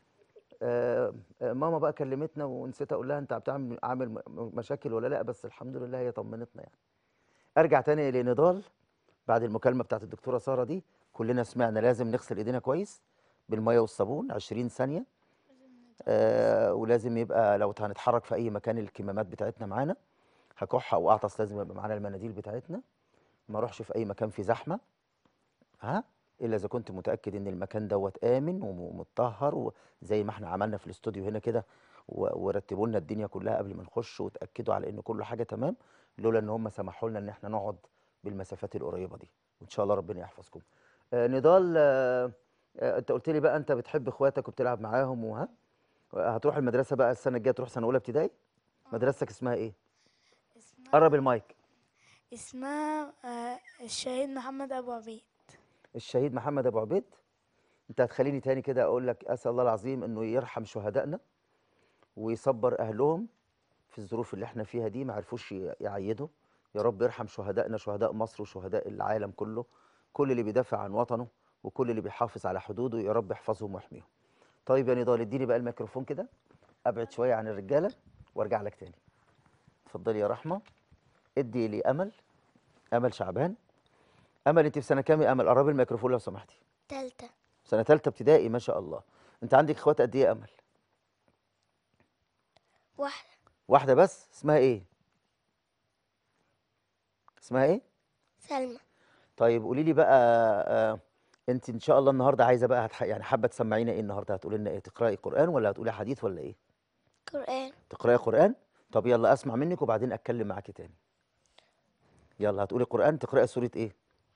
آه، آه، ماما بقى كلمتنا ونسيت اقول لها انت بتعمل عامل م- مشاكل ولا لا بس الحمد لله هي طمنتنا يعني ارجع تاني لنضال بعد المكالمه بتاعت الدكتوره ساره دي كلنا سمعنا لازم نغسل ايدينا كويس بالميه والصابون 20 ثانيه آه ولازم يبقى لو هنتحرك في اي مكان الكمامات بتاعتنا معانا هكح او اعطس لازم يبقى معانا المناديل بتاعتنا ما اروحش في اي مكان فيه زحمه ها الا اذا كنت متاكد ان المكان دوت امن ومتطهر وزي ما احنا عملنا في الاستوديو هنا كده و- ورتبوا لنا الدنيا كلها قبل ما نخش وتاكدوا على ان كل حاجه تمام لولا ان هم سمحوا لنا ان احنا نقعد بالمسافات القريبه دي وان شاء الله ربنا يحفظكم آه نضال آه آه انت قلت لي بقى انت بتحب اخواتك وبتلعب معاهم وها هتروح المدرسه بقى السنه الجايه تروح سنه اولى ابتدائي مدرستك اسمها ايه اسمها قرب المايك اسمها آه، الشهيد محمد أبو عبيد الشهيد محمد ابو عبيد انت هتخليني تاني كده اقول لك اسال الله العظيم انه يرحم شهدائنا ويصبر اهلهم في الظروف اللي احنا فيها دي ما عرفوش ي- يعيدوا يا رب يرحم شهدائنا شهداء مصر وشهداء العالم كله كل اللي بيدافع عن وطنه وكل اللي بيحافظ على حدوده يا رب يحفظهم ويحميهم طيب يا نضال اديني بقى الميكروفون كده ابعد شويه عن الرجاله وارجع لك تاني اتفضلي يا رحمه ادي لي امل امل شعبان امل انت في سنه كام يا امل قربي الميكروفون لو سمحتي تالتة سنه ثالثه ابتدائي ما شاء الله انت عندك اخوات قد ايه يا امل واحدة واحده بس اسمها ايه اسمها ايه سلمى طيب قولي لي بقى آه انت ان شاء الله النهارده عايزه بقى هتح... يعني حابه تسمعينا ايه النهارده هتقولي لنا ايه تقراي قران ولا هتقولي حديث ولا ايه قرآن تقراي قران طب يلا اسمع منك وبعدين اتكلم معاكي تاني يلا هتقولي قران تقراي سوره ايه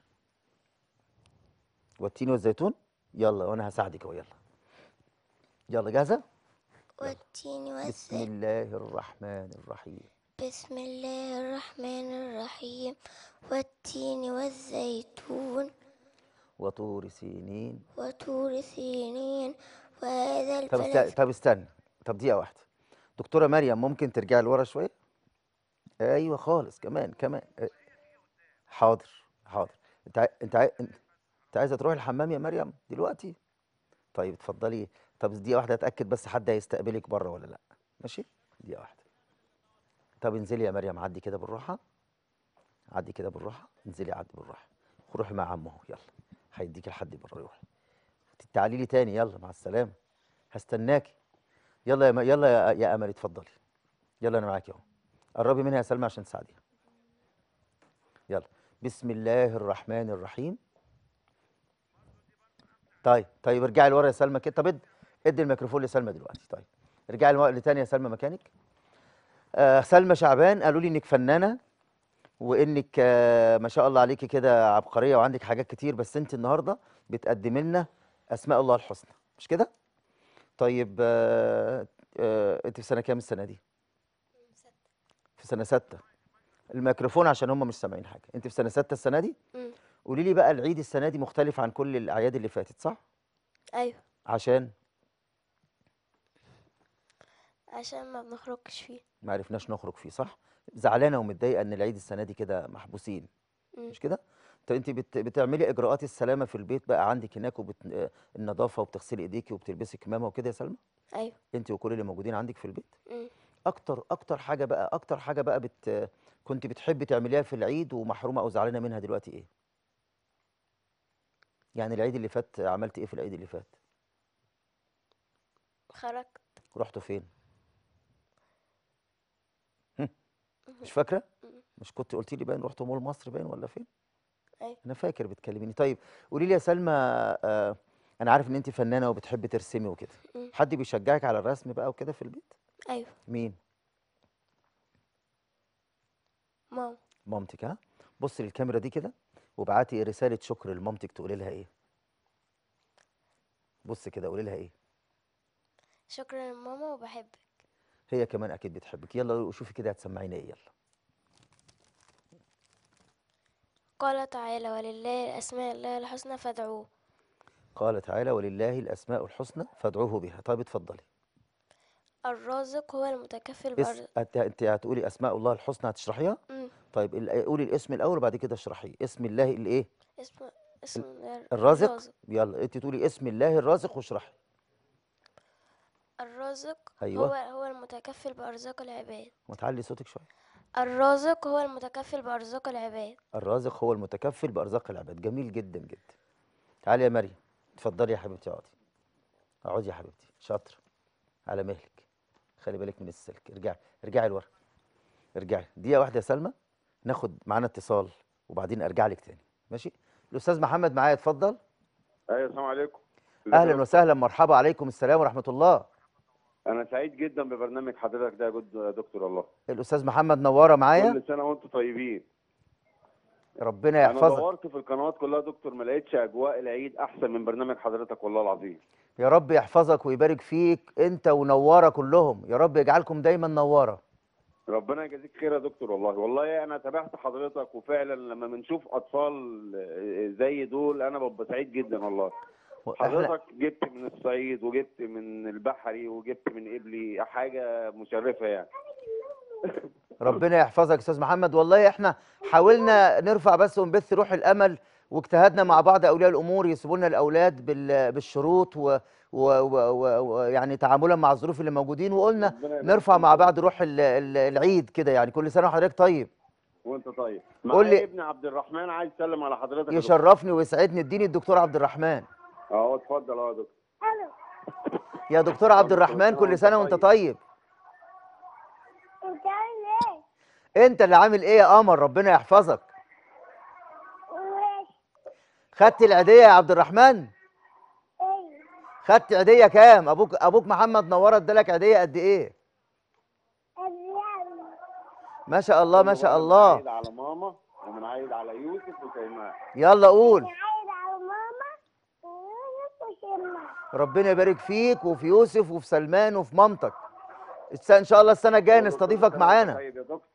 والتين والزيتون يلا وانا هساعدك اهو يلا يلا جاهزه والتين بسم والزيتون الله الرحمن الرحيم بسم الله الرحمن الرحيم والتين والزيتون وطور سينين وطور سينين وهذا طب البلد است... طب استنى طب دقيقة واحدة دكتورة مريم ممكن ترجعي لورا شوية ايوه خالص كمان كمان آه، حاضر حاضر انت عاي... انت عاي... انت عايزة تروحي الحمام يا مريم دلوقتي طيب اتفضلي طب دقيقة واحدة اتأكد بس حد هيستقبلك بره ولا لا ماشي دقيقة واحدة طب انزلي يا مريم عدي كده بالراحة عدي كده بالراحة انزلي عدي بالراحة روحي مع عمه يلا هيديكي لحد بره روحي تعالي لي تاني يلا مع السلامة هستناكي يلا يا م... يلا يا, يا امل اتفضلي يلا انا معاكي اهو قربي منها يا سلمى عشان تساعديها يلا بسم الله الرحمن الرحيم طيب طيب ارجعي لورا يا سلمى كده طب اد- ادي الميكروفون لسلمى دلوقتي طيب ارجعي لورا لتاني يا سلمى مكانك آه سلمى شعبان قالوا لي انك فنانه وانك آه ما شاء الله عليكي كده عبقريه وعندك حاجات كتير بس انت النهارده بتقدمي لنا اسماء الله الحسنى مش كده طيب آه آه انت في سنه كام السنه دي في سنه ستة الميكروفون عشان هم مش سامعين حاجه انت في سنه ستة السنه دي مم. قولي لي بقى العيد السنه دي مختلف عن كل الاعياد اللي فاتت صح أيوة عشان عشان ما بنخرجش فيه ما عرفناش نخرج فيه صح زعلانه ومتضايقه ان العيد السنه دي كده محبوسين مم. مش كده طب انت بت... بتعملي اجراءات السلامه في البيت بقى عندك هناك وبت... آه، النظافه وبتغسلي ايديكي وبتلبسي كمامه وكده يا سلمى أيوة انت وكل اللي موجودين عندك في البيت مم. اكتر اكتر حاجه بقى اكتر حاجه بقى بت... كنت بتحبي تعمليها في العيد ومحرومه او زعلانه منها دلوقتي ايه يعني العيد اللي فات عملت ايه في العيد اللي فات خرجت رحتوا فين هم؟ مش فاكره مش كنت قلتي لي باين رحتوا مول مصر باين ولا فين أيوة انا فاكر بتكلميني طيب قولي لي يا سلمى آه انا عارف ان انت فنانه وبتحبي ترسمي وكده مم. حد بيشجعك على الرسم بقى وكده في البيت أيوة مين ماما مامتك ها بصي للكاميرا دي كده وابعتي رساله شكر لمامتك تقولي لها ايه بصي كده قولي لها ايه شكرا يا ماما وبحبك هي كمان اكيد بتحبك يلا وشوفي كده هتسمعينا ايه يلا قال تعالى ولله الأسماء الله الحسنى فادعوه قال تعالى ولله الاسماء الحسنى فادعوه بها طيب اتفضلي الرازق هو المتكفل اس... بأرزاق أنت انت هتقولي اسماء الله الحسنى هتشرحيها طيب ال- قولي الاسم الاول وبعد كده اشرحيه اسم الله الايه اسم اسم الله الرازق يلا انت تقولي اسم الله الرازق واشرحي الرازق أيوة. هو هو المتكفل بأرزاق العباد وتعلي صوتك شويه الرازق هو المتكفل بأرزاق العباد الرازق هو المتكفل بارزاق العباد جميل جدا جدا تعالي يا مريم اتفضلي يا حبيبتي اقعدي اقعدي يا حبيبتي شاطر على مهلك خلي بالك من السلك ارجعي ارجعي لورا ارجعي دقيقه واحده يا سلمى ناخد معانا اتصال وبعدين ارجع لك تاني ماشي الاستاذ محمد معايا اتفضل ايوه السلام عليكم ازيك يا اهلا دكتور؟ وسهلا مرحبا عليكم السلام ورحمه الله انا سعيد جدا ببرنامج حضرتك ده يا جد- يا دكتور الله الاستاذ محمد نواره معايا كل سنه وانتم طيبين ربنا انا يحفظك دورت في القنوات كلها يا دكتور ما لقيتش اجواء العيد احسن من برنامج حضرتك والله العظيم يا رب يحفظك ويبارك فيك انت ونواره كلهم يا رب يجعلكم دايما نواره ربنا يجازيك خير يا دكتور والله والله انا تابعت حضرتك وفعلا لما بنشوف اطفال زي دول انا ببقى سعيد جدا والله احنا حضرتك جبت من الصعيد وجبت من البحري وجبت من قبلي حاجه مشرفه يعني ربنا يحفظك يا استاذ محمد والله احنا حاولنا نرفع بس ونبث روح الامل واجتهدنا مع بعض اولياء الامور يسيبوا لنا الاولاد بال- بالشروط و- و- و- و- ويعني تعاملا مع الظروف اللي موجودين وقلنا ربنا يبارك نرفع فيك. مع بعض روح ال- ال- العيد كده يعني كل سنه وحضرتك طيب وانت طيب قول لي- معايا ابن عبد الرحمن عايز يسلم على حضرتك يا دكتور. يشرفني ويسعدني اديني الدكتور عبد الرحمن اه اتفضل اه يا دكتور يا دكتور عبد كل الرحمن سنة كل وانت سنه وانت طيب. طيب انت اللي عامل ايه يا قمر ربنا يحفظك خدت العيديه يا عبد الرحمن خدت عيديه كام ابوك ابوك محمد نوره ادالك عيديه قد ايه ما شاء الله ما شاء الله عايد على ماما ومن عايد على يوسف وسيماء يلا قول ربنا يبارك فيك وفي يوسف وفي سلمان وفي مامتك الس- ان شاء الله السنه الجايه نستضيفك معانا طيب يا دكتور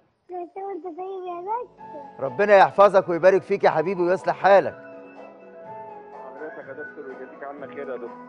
ربنا يحفظك ويبارك فيك يا حبيبي ويصلح حالك حضرتك يا دكتور ويجازيك عنا خير يا دكتور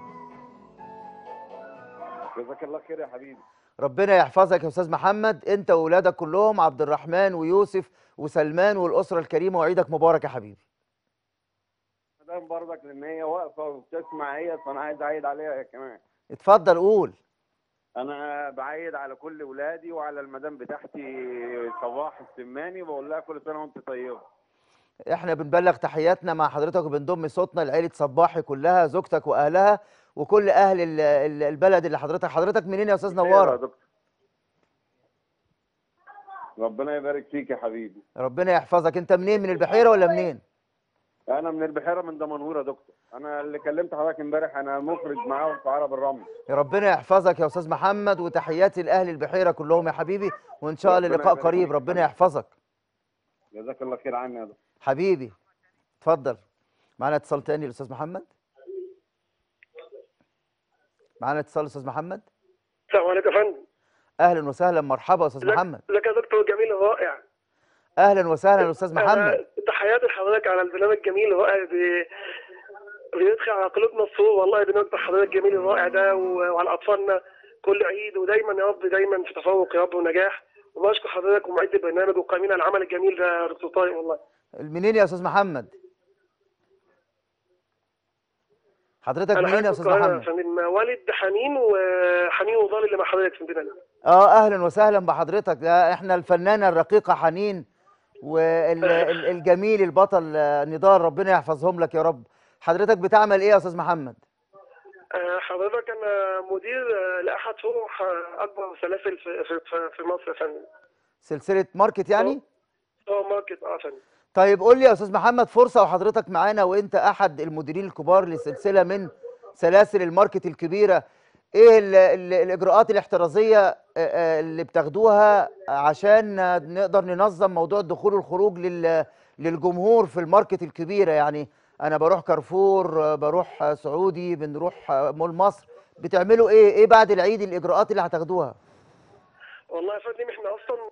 جزاك الله خير يا حبيبي ربنا يحفظك يا استاذ محمد انت واولادك كلهم عبد الرحمن ويوسف وسلمان والاسره الكريمه وعيدك مبارك يا حبيبي مدام برضك لان هي واقفه وبتسمع هي فانا عايز اعيد عليها هي كمان اتفضل قول انا بعيد على كل ولادي وعلى المدام بتاعتي صباح السماني وبقول لها كل سنه وانت طيبه احنا بنبلغ تحياتنا مع حضرتك وبنضم صوتنا لعيله صباحي كلها زوجتك واهلها وكل اهل ال- ال- البلد اللي حضرتك حضرتك منين يا استاذ خير يا نواره دكتور ربنا يبارك فيك يا حبيبي ربنا يحفظك انت منين من البحيره ولا منين انا من البحيره من دمنهور يا دكتور انا اللي كلمت حضرتك امبارح انا مخرج معاهم في عرب الرمل يا ربنا يحفظك يا استاذ محمد وتحياتي لاهل البحيره كلهم يا حبيبي وان شاء الله ربنا لقاء يبارك قريب فيك. ربنا يحفظك جزاك الله خير عني يا دكتور حبيبي اتفضل معانا اتصال تاني الاستاذ محمد معانا اتصال استاذ محمد السلام عليكم يا فندم اهلا وسهلا مرحبا يا استاذ ازيك- محمد ازيك يا دكتور جميل الرائع اهلا وسهلا يا استاذ محمد أنا تحياتي لحضرتك على البرنامج الجميل الرائع بي- بيدخل على قلوبنا السرور والله بنقدر حضرتك الجميل الرائع ده و- وعلى اطفالنا كل عيد ودايما يا رب دايما في تفوق يا رب ونجاح وبشكر حضرتك ومعد البرنامج وقائمين على العمل الجميل ده يا دكتور طارق والله منين يا استاذ محمد حضرتك انا منين يا حضرتك استاذ القاهرة يا محمد فندم والد حنين وحنين وضال اللي مع حضرتك في البلد اه اهلا وسهلا بحضرتك ده احنا الفنانه الرقيقه حنين والجميل البطل آه، نضال ربنا يحفظهم لك يا رب حضرتك بتعمل ايه يا استاذ محمد آه، حضرتك انا مدير آه، لاحد فروع آه، اكبر سلاسل في في في- في مصر يا فندم سلسله ماركت يعني سوبر ماركت اه يا فندم طيب قول لي يا استاذ محمد فرصه وحضرتك معانا وانت احد المديرين الكبار لسلسله من سلاسل الماركت الكبيره ايه ال ال الاجراءات الاحترازيه آه، آه، اللي بتاخدوها عشان نقدر ننظم موضوع الدخول والخروج لل للجمهور في الماركت الكبيره يعني انا بروح كارفور آه، بروح آه، سعودي بنروح آه، مول مصر بتعملوا ايه ايه بعد العيد الاجراءات اللي هتاخدوها والله يا فندم احنا اصلا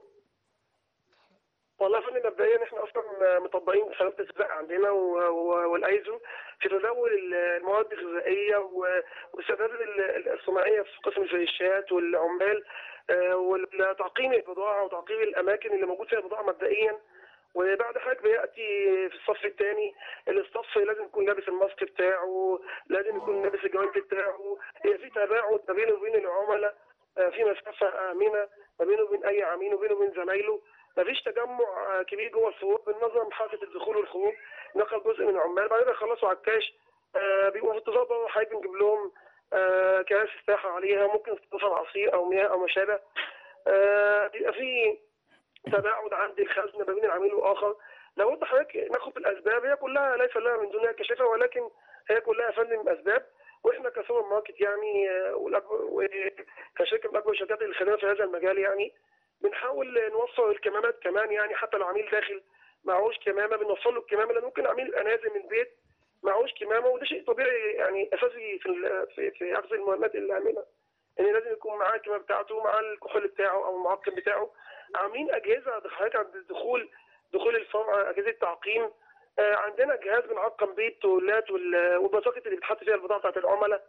والله يا فندم مبدئيا احنا اصلا مطبقين سلامه السباق عندنا و- و- والايزو في تداول ال- المواد الغذائيه و- واستعداد ال- الصناعيه في قسم الفيشات والعمال آه، وتعقيم البضاعه وتعقيم الاماكن اللي موجود فيها البضاعه مبدئيا وبعد حضرتك بياتي في الصف الثاني الاستاف لازم يكون لابس الماسك بتاعه لازم يكون لابس الجوانت بتاعه يبقى في تباعد ما بينه وبين العملاء آه، في مسافه امنه ما بينه وبين اي عميل وبينه وبين زمايله مفيش تجمع آه، كبير جوه السوق بننظم حركه الدخول والخروج نقل جزء من العمال بعد كده يخلصوا على الكاش آه، بيبقوا في انتظار بقى حضرتك بنجيب لهم آه، كراسي استراحه عليها ممكن استضافه عصير او مياه او ما شابه آه، بيبقى في تباعد عند الخزن ما بين العميل واخر لو قلت حضرتك ناخد بالاسباب هي كلها ليس لها من دونها كشفه ولكن هي كلها يا فندم اسباب واحنا كسوبر ماركت يعني آه، والأكبر- وكشركه من اكبر الشركات اللي خدمنا في هذا المجال يعني بنحاول نوصل الكمامات كمان يعني حتى لو عميل داخل معهوش كمامه بنوصل له الكمامه لان ممكن عميل يبقى نازل من البيت معهوش كمامه وده شيء طبيعي يعني اساسي في ال- في, في اخذ المهمات اللي عاملها ان لازم يكون معاه الكمامه بتاعته معاه الكحول بتاعه او المعقم بتاعه عاملين اجهزه حضرتك عند الدخول دخول الفرع اجهزه تعقيم آه، عندنا جهاز بنعقم بيه التولات وال- والبساطه اللي بتحط فيها البضاعه بتاعت العملاء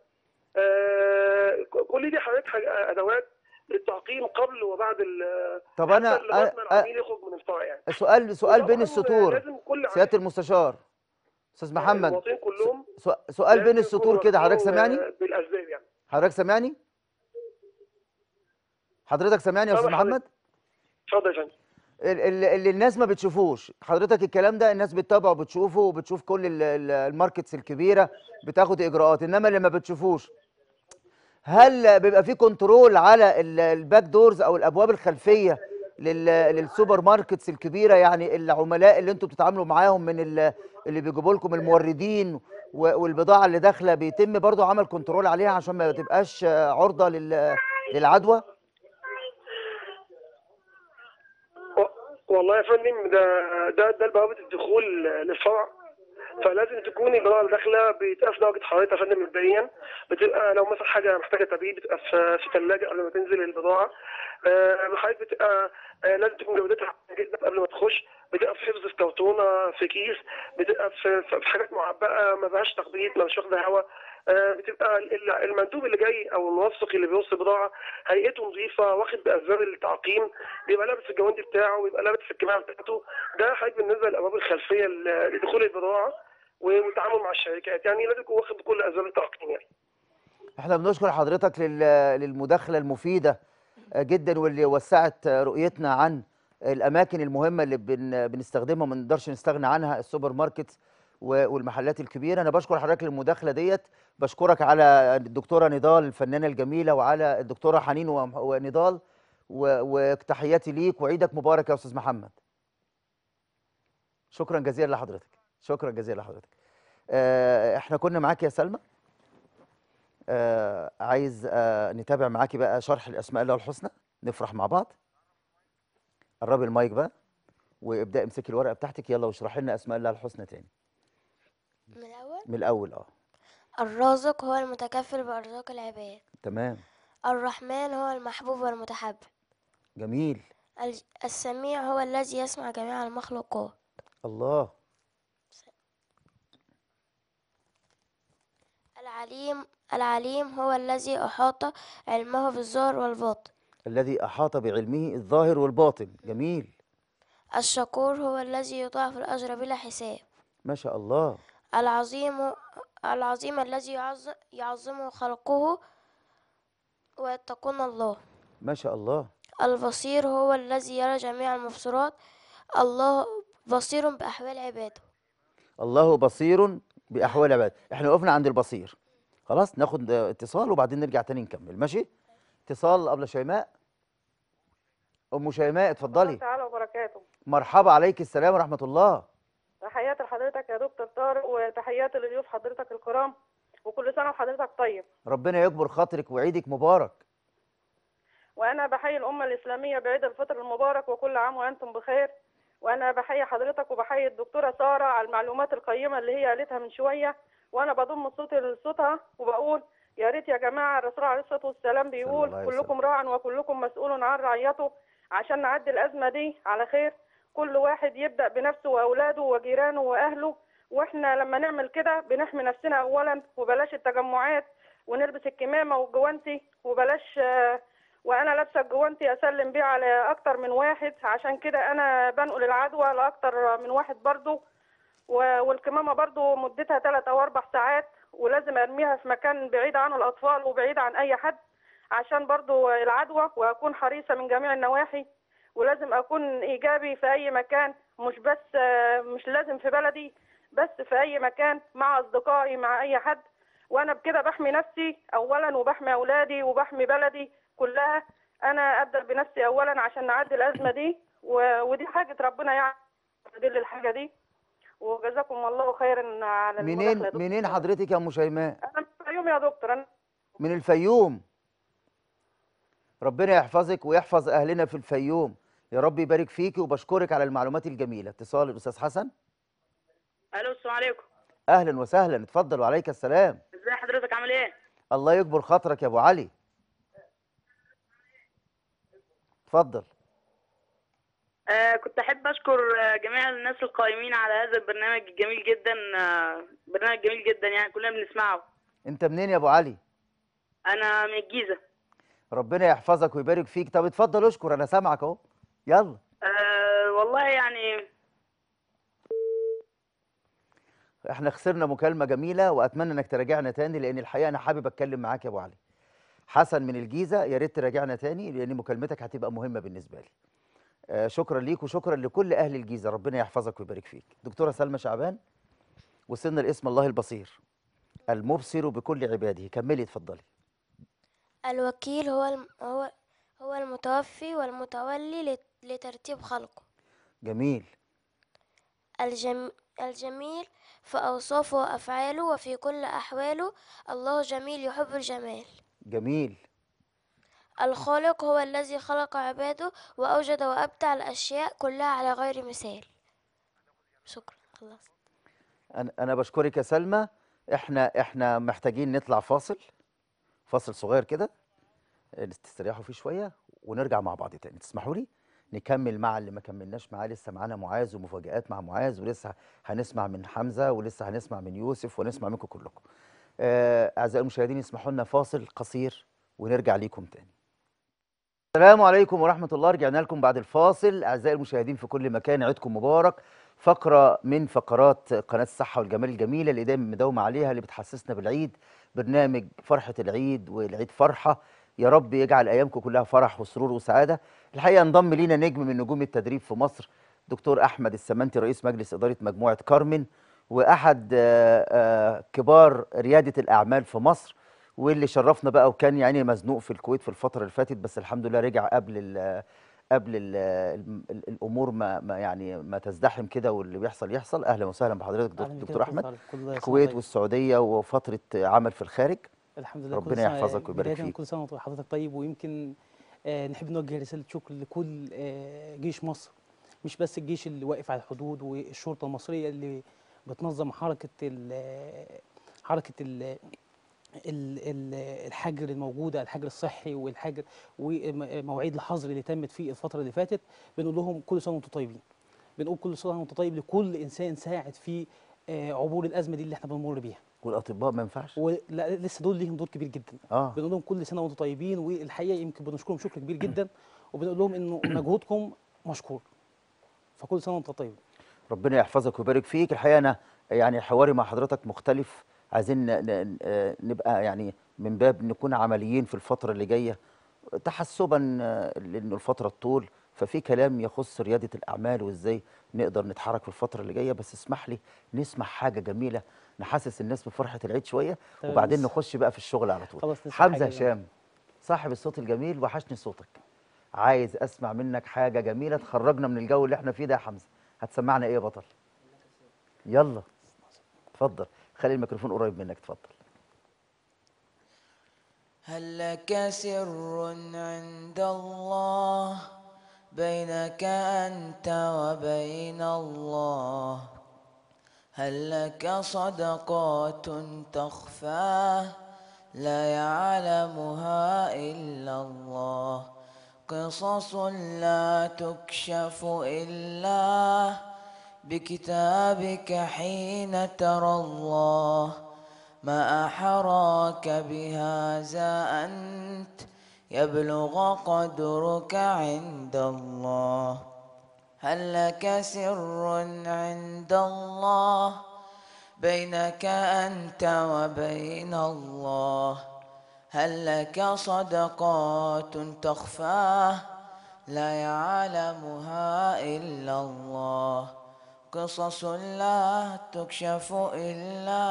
آه، كل دي حضرتك حاج- ادوات للتعقيم قبل وبعد ال- طب حتى انا لغايه ما أ- أ- العميل يخرج من الفرع يعني سؤال سؤال بين وطبعاً السطور لازم كل سياده المستشار استاذ محمد المواطنين كلهم سؤ- سؤال بين لازم السطور يكونوا كده حضرتك واخدين، سامعني آه، بالاسباب يعني حضرتك سامعني حضرتك سامعني يا استاذ سامع حضرتك. محمد اتفضل يا فندم ال- ال- اللي الناس ما بتشوفوش حضرتك الكلام ده الناس بتتابعه وبتشوفه وبتشوف كل ال- ال- الماركتس الكبيره بتاخد اجراءات انما اللي ما بتشوفوش هل بيبقى في كنترول على ال- الباك دورز او الابواب الخلفيه لل- للسوبر ماركتس الكبيره يعني العملاء اللي انتوا بتتعاملوا معاهم من ال- اللي بيجيبوا لكم الموردين و- والبضاعه اللي داخله بيتم برضو عمل كنترول عليها عشان ما تبقاش عرضه لل- للعدوى و- والله يا فندم ده ده ده بوابه الدخول للفرع فلازم تكون البضاعه اللي داخله بتقاس درجه حرارتها يا فندم مبدئيا بتبقى لو مثلا حاجه محتاجه تبريد بتبقى في في ثلاجه قبل ما تنزل البضاعه آه، حضرتك بتبقى آه، لازم تكون جودتها عالية جدا قبل ما تخش بتبقى في حفظ في كرتونه في كيس بتبقى في في في حاجات معبأه ما فيهاش تخبيط ما مش واخده هواء آه، بتبقى ال- المندوب اللي جاي او الموثق اللي بيوصل البضاعه هيئته نظيفه واخد باسباب التعقيم بيبقى لابس الجواند بتاعه ويبقى لابس الكمامه بتاعته ده حاجه بالنسبه للابواب الخلفيه ل- لدخول البضاعه والتعامل مع الشركات يعني لازم يكون واخد بكل اسباب التعقيم يعني احنا بنشكر حضرتك لل- للمداخلة المفيدة جدا واللي وسعت رؤيتنا عن الأماكن المهمة اللي بن بنستخدمها وما نقدرش نستغنى عنها السوبر ماركت و- والمحلات الكبيرة أنا بشكر حضرتك للمداخلة ديت بشكرك على الدكتورة نضال الفنانة الجميلة وعلى الدكتورة حنين وم- ونضال و- وتحياتي ليك وعيدك مبارك يا أستاذ محمد شكرا جزيلا لحضرتك شكرا جزيلا لحضرتك آه، احنا كنا معاك يا سلمى آه عايز آه نتابع معاكي بقى شرح الاسماء الله الحسنى نفرح مع بعض قربي المايك بقى وابدأي امسكي الورقه بتاعتك يلا واشرحي لنا اسماء الله الحسنى تاني من الأول من الاول اه الرازق هو المتكفل بأرزاق العباد تمام الرحمن هو المحبوب والمتحب جميل الج- السميع هو الذي يسمع جميع المخلوقات الله العليم العليم هو الذي أحاط علمه بالظاهر والباطن الذي احاط بعلمه الظاهر والباطن جميل الشكور هو الذي يضاعف الأجر بلا حساب ما شاء الله العظيم العظيم الذي يعظ- يعظمه خلقه ويتقون الله ما شاء الله البصير هو الذي يرى جميع المبصرات الله بصير بأحوال عباده الله بصير باحوال عباده احنا وقفنا عند البصير خلاص ناخد آه، اتصال وبعدين نرجع تاني نكمل ماشي اتصال قبل شيماء ام شيماء اتفضلي تعالى وبركاته مرحبا عليك السلام ورحمه الله تحياتي لحضرتك يا دكتور طارق وتحياتي لضيوف حضرتك الكرام وكل سنة وحضرتك طيب ربنا يكبر خاطرك وعيدك مبارك وأنا بحيي الأمة الإسلامية بعيد الفطر المبارك وكل عام وأنتم بخير وأنا بحيي حضرتك وبحيي الدكتورة سارة على المعلومات القيمة اللي هي قالتها من شوية وأنا بضم صوتي لصوتها وبقول يا ريت يا جماعة الرسول عليه الصلاة والسلام بيقول الله عليه وسلم. كلكم راع وكلكم مسؤول عن رعيته عشان نعدي الأزمة دي على خير كل واحد يبدأ بنفسه وأولاده وجيرانه وأهله واحنا لما نعمل كده بنحمي نفسنا اولا وبلاش التجمعات ونلبس الكمامه والجوانتي وبلاش آه، وانا لابسه الجوانتي اسلم بيه على اكتر من واحد عشان كده انا بنقل العدوى لاكتر من واحد برضو و- والكمامه برضو مدتها 3 او 4 ساعات ولازم ارميها في مكان بعيد عن الاطفال وبعيد عن اي حد عشان برضو العدوى واكون حريصه من جميع النواحي ولازم اكون ايجابي في اي مكان مش بس آه، مش لازم في بلدي بس في اي مكان مع اصدقائي مع اي حد وانا بكده بحمي نفسي اولا وبحمي اولادي وبحمي بلدي كلها انا ابدا بنفسي اولا عشان نعدي الازمه دي و... ودي حاجه ربنا يعني دل الحاجه دي وجزاكم الله خيرا على منين المداخله يا دكتور. منين حضرتك يا ام شيماء انا من الفيوم يا دكتور انا من الفيوم ربنا يحفظك ويحفظ اهلنا في الفيوم يا رب يبارك فيكي وبشكرك على المعلومات الجميله اتصال الاستاذ حسن الو السلام عليكم اهلا وسهلا اتفضل وعليك السلام ازي حضرتك عامل ايه الله يكبر خاطرك يا ابو علي اتفضل آه كنت احب اشكر آه جميع الناس القائمين على هذا البرنامج الجميل جدا آه برنامج جميل جدا يعني كلنا بنسمعه انت منين يا ابو علي انا من الجيزه ربنا يحفظك ويبارك فيك طب اتفضل اشكر انا سامعك اهو يلا آه والله يعني احنا خسرنا مكالمه جميله واتمنى انك تراجعنا تاني لان الحقيقه انا حابب اتكلم معاك يا ابو علي حسن من الجيزه يا ريت تراجعنا تاني لان مكالمتك هتبقى مهمه بالنسبه لي آه شكرا ليك وشكرا لكل اهل الجيزه ربنا يحفظك ويبارك فيك دكتوره سلمى شعبان وصلنا لاسم الله البصير المبصر بكل عباده كملي اتفضلي الوكيل هو الم... هو هو المتوفي والمتولي لت... لترتيب خلقه جميل الجم... الجميل في أوصافه وأفعاله وفي كل أحواله الله جميل يحب الجمال جميل الخالق هو الذي خلق عباده وأوجد وأبدع الأشياء كلها على غير مثال شكرا خلاص انا انا بشكرك يا سلمى احنا احنا محتاجين نطلع فاصل فاصل صغير كده آه، تستريحوا فيه شويه ونرجع مع بعض تاني تسمحوا لي نكمل مع اللي ما كملناش معاه لسه معانا معاذ ومفاجآت مع معاذ ولسه هنسمع من حمزه ولسه هنسمع من يوسف ونسمع منكم كلكم آه، اعزائي المشاهدين اسمحوا لنا فاصل قصير ونرجع ليكم تاني السلام عليكم ورحمة الله رجعنا لكم بعد الفاصل أعزائي المشاهدين في كل مكان عيدكم مبارك فقرة من فقرات قناة الصحة والجمال الجميلة اللي دايما مداومة عليها اللي بتحسسنا بالعيد برنامج فرحة العيد والعيد فرحة يا رب يجعل أيامكم كلها فرح وسرور وسعادة الحقيقة انضم لينا نجم من نجوم التدريب في مصر دكتور أحمد السمنتي رئيس مجلس إدارة مجموعة كارمن وأحد آه، آه، كبار ريادة الأعمال في مصر واللي شرفنا بقى وكان يعني مزنوق في الكويت في الفترة اللي فاتت بس الحمد لله رجع قبل ال قبل ال ال الامور ما, ما يعني ما تزدحم كده واللي بيحصل يحصل اهلا وسهلا بحضرتك أهلاً دك- بك دكتور يا احمد صالح. كل سنة الكويت طيب. والسعوديه وفتره عمل في الخارج الحمد لله كل ربنا سنة- يحفظك ويبارك بداية فيك كل سنة وحضرتك طيب ويمكن آه نحب نوجه رسالة شكر لكل آه جيش مصر مش بس الجيش اللي واقف على الحدود والشرطة المصرية اللي بتنظم حركة ال حركة ال ال- ال- الحجر الموجودة الحجر الصحي والحجر ومواعيد الحظر اللي تمت في الفترة اللي فاتت بنقول لهم كل سنة وانتم طيبين بنقول كل سنة وانتم طيب لكل إنسان ساعد في آه عبور الأزمة دي اللي احنا بنمر بيها والاطباء ما ينفعش ولا لسه دول ليهم دور كبير جدا اه بنقول لهم كل سنه وانتم طيبين والحقيقه يمكن بنشكرهم شكر كبير جدا وبنقول لهم انه مجهودكم مشكور فكل سنه وانتم طيبين ربنا يحفظك ويبارك فيك الحقيقه انا يعني حواري مع حضرتك مختلف عايزين ن- ن- آه، نبقى يعني من باب نكون عمليين في الفتره اللي جايه تحسبا آه، لانه الفتره الطول ففي كلام يخص رياده الاعمال وازاي نقدر نتحرك في الفتره اللي جايه بس اسمح لي نسمع حاجه جميله نحسس الناس بفرحه العيد شويه تمام، وبعدين لسه. نخش بقى في الشغل على طول خلاص نسمع حمزه حاجة جميلة. هشام صاحب الصوت الجميل وحشني صوتك عايز اسمع منك حاجه جميله تخرجنا من الجو اللي احنا فيه ده يا حمزه هتسمعنا ايه يا بطل يلا اتفضل خلي الميكروفون قريب منك اتفضل هل لك سر عند الله بينك أنت وبين الله هل لك صدقات تخفى لا يعلمها إلا الله قصص لا تكشف إلا بكتابك حين ترى الله ما أحراك بهذا أنت يبلغ قدرك عند الله هل لك سر عند الله بينك أنت وبين الله هل لك صدقات تخفى لا يعلمها إلا الله قصص لا تكشف إلا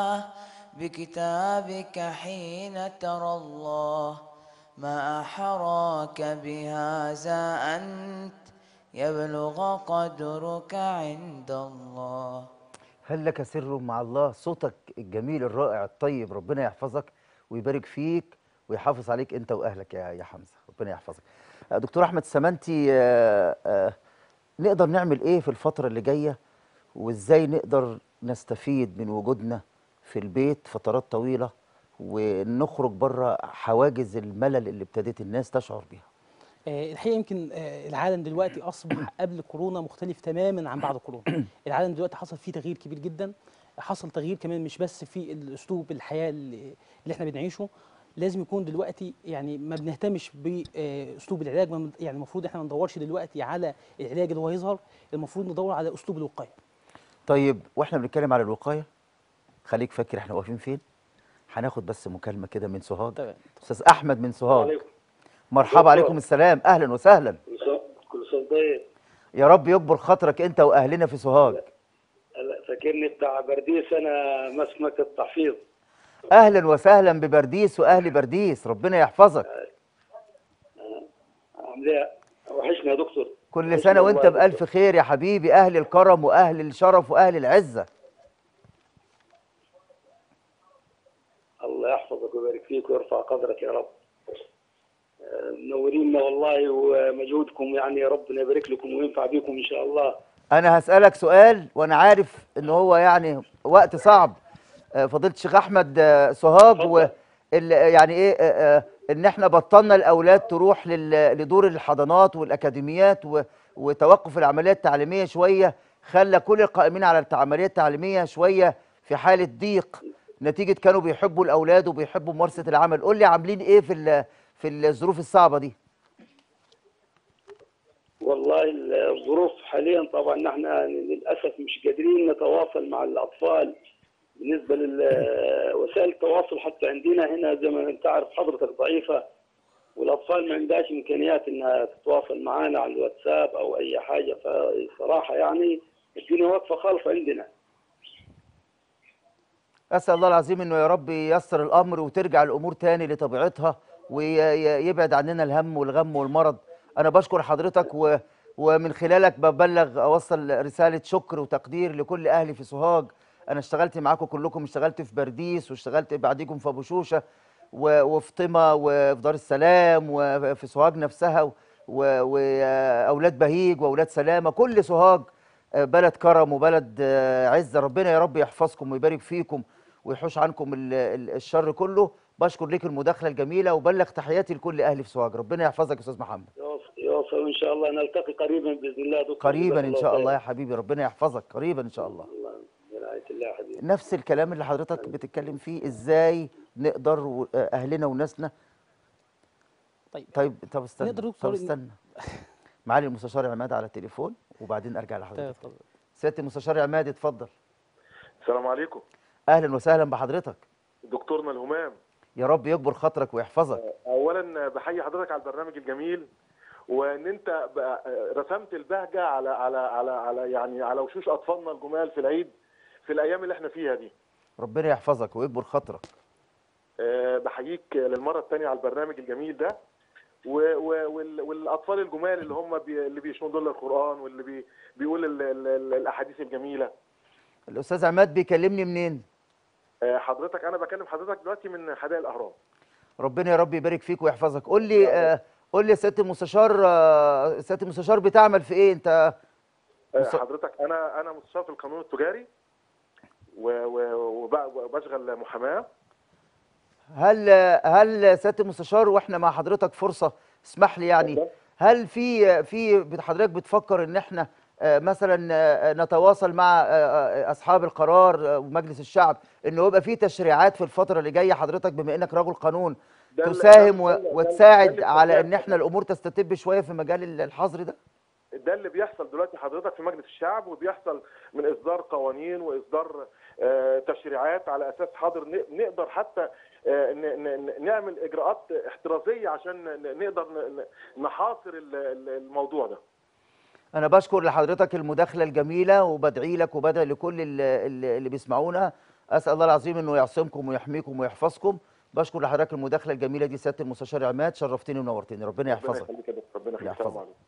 بكتابك حين ترى الله ما أحراك بهذا أنت يبلغ قدرك عند الله هل لك سر مع الله صوتك الجميل الرائع الطيب ربنا يحفظك ويبارك فيك ويحافظ عليك انت واهلك يا يا حمزه ربنا يحفظك آه، دكتور احمد سمنتي آه، آه، نقدر نعمل ايه في الفتره اللي جايه وازاي نقدر نستفيد من وجودنا في البيت فترات طويله ونخرج بره حواجز الملل اللي ابتدت الناس تشعر بيها آه، الحقيقه يمكن آه، العالم دلوقتي اصبح قبل كورونا مختلف تماما عن بعد كورونا العالم دلوقتي حصل فيه تغيير كبير جدا حصل تغيير كمان مش بس في الاسلوب الحياه اللي اللي احنا بنعيشه لازم يكون دلوقتي يعني ما بنهتمش باسلوب العلاج ما بن- يعني المفروض احنا ما ندورش دلوقتي على العلاج اللي هو يظهر المفروض ندور على اسلوب الوقايه طيب واحنا بنتكلم على الوقايه خليك فاكر احنا واقفين فين هناخد بس مكالمه كده من سوهاج تمام استاذ احمد من سوهاج عليكم. مرحبا دكتور. عليكم السلام اهلا وسهلا كل سنة كل سنة طيب يا رب يكبر خاطرك انت واهلنا في سوهاج هلا فاكرني بتاع برديس انا ماسك مكتب تحفيظ اهلا وسهلا ببرديس واهل برديس ربنا يحفظك عامل ايه وحشنا يا دكتور كل وحشنا سنه وانت والله يا بالف خير يا حبيبي اهل الكرم واهل الشرف واهل العزه الله يحفظك ويبارك فيك ويرفع قدرك يا رب آه، منورينا والله ومجهودكم يعني ربنا يبارك لكم وينفع بكم ان شاء الله انا هسالك سؤال وانا عارف ان هو يعني وقت صعب آه، فضيله الشيخ احمد آه، سوهاج و ال- يعني ايه آه، آه، ان احنا بطلنا الاولاد تروح لل- لدور الحضانات والاكاديميات و- وتوقف العمليه التعليميه شويه خلى كل القائمين على العمليه التعليميه شويه في حاله ضيق نتيجه كانوا بيحبوا الاولاد وبيحبوا ممارسه العمل قول لي عاملين ايه في ال- في الظروف الصعبه دي والله الظروف حاليا طبعا نحن للاسف مش قادرين نتواصل مع الاطفال بالنسبه لوسائل التواصل حتى عندنا هنا زي ما انت عارف حضرتك ضعيفه والاطفال ما عندهاش امكانيات انها تتواصل معنا على الواتساب او اي حاجه فصراحه يعني الدنيا واقفه خالص عندنا أسأل الله العظيم إنه يا رب ييسر الأمر وترجع الأمور تاني لطبيعتها ويبعد عننا الهم والغم والمرض أنا بشكر حضرتك و ومن خلالك ببلغ أوصل رسالة شكر وتقدير لكل أهلي في سوهاج أنا اشتغلت معاكم كلكم اشتغلت في برديس واشتغلت بعديكم في أبو شوشة و- وفي طمة وفي دار السلام وفي سوهاج نفسها و- و- وأولاد بهيج وأولاد سلامة كل سوهاج آه، بلد كرم وبلد آه، عزة ربنا يا رب يحفظكم ويبارك فيكم ويحوش عنكم ال- ال- الشر كله بشكر ليك المداخلة الجميلة وبلغ تحياتي لكل أهلي في سوهاج ربنا يحفظك يا أستاذ محمد يوصل يوصل وان شاء الله نلتقي قريبا باذن الله دكتور قريبا جزاك إن شاء الله خير. يا حبيبي ربنا يحفظك قريبا إن شاء الله الله برعايه الله يا حبيبي نفس الكلام اللي حضرتك بتتكلم فيه إزاي نقدر و- آه، أهلنا وناسنا طيب طيب طب استنى نقدر طب دكتور إن- استنى معالي المستشار عماد على التليفون وبعدين أرجع لحضرتك اتفضل. سيادة المستشار عماد اتفضل السلام عليكم أهلا وسهلا بحضرتك دكتورنا الهمام يا رب يكبر خاطرك ويحفظك اولا بحيي حضرتك على البرنامج الجميل وان انت بقى- رسمت البهجه على على على على يعني على وشوش اطفالنا الجمال في العيد في الايام اللي احنا فيها دي ربنا يحفظك ويكبر خاطرك أه، بحييك للمره الثانيه على البرنامج الجميل ده و- و- وال- والاطفال الجمال اللي هم بي اللي بيشنوا دول القران واللي بي بيقول ال- ال- ال- الاحاديث الجميله الأستاذ عماد بيكلمني منين أه، حضرتك انا بكلم حضرتك دلوقتي من حدائق الاهرام ربنا يا رب يبارك فيك ويحفظك قول لي آه قول لي يا سياده المستشار آه سياده المستشار بتعمل في ايه انت آه، مص- حضرتك انا انا مستشار في القانون التجاري و- و- وب- وبشغل محاماه هل هل سياده المستشار واحنا مع حضرتك فرصه اسمح لي يعني هل في في حضرتك بتفكر ان احنا آه، مثلا آه، نتواصل مع آه، آه، اصحاب القرار آه، ومجلس الشعب انه يبقى في تشريعات في الفتره اللي جايه حضرتك بما انك رجل قانون ده اللي- تساهم ده- و- ده- ده- ده وتساعد اللي على ان بيحصل. احنا الامور تستتب شويه في مجال الحظر ده ده اللي بيحصل دلوقتي حضرتك في مجلس الشعب وبيحصل من اصدار قوانين واصدار آه، تشريعات على اساس حاضر ن- نقدر حتى آه، ن- ن- نعمل اجراءات احترازيه عشان ن- نقدر ن- ن- نحاصر ال- ال- الموضوع ده انا بشكر لحضرتك المداخله الجميله وبدعي لك وبدعي لكل ال- ال- اللي بيسمعونا اسال الله العظيم انه يعصمكم ويحميكم ويحفظكم بشكر لحضرتك المداخله الجميله دي سياده المستشار عماد شرفتني ونورتني ربنا ربنا يحفظك يخليك يا دكتور ربنا يخليك يحفظك. السلام عليكم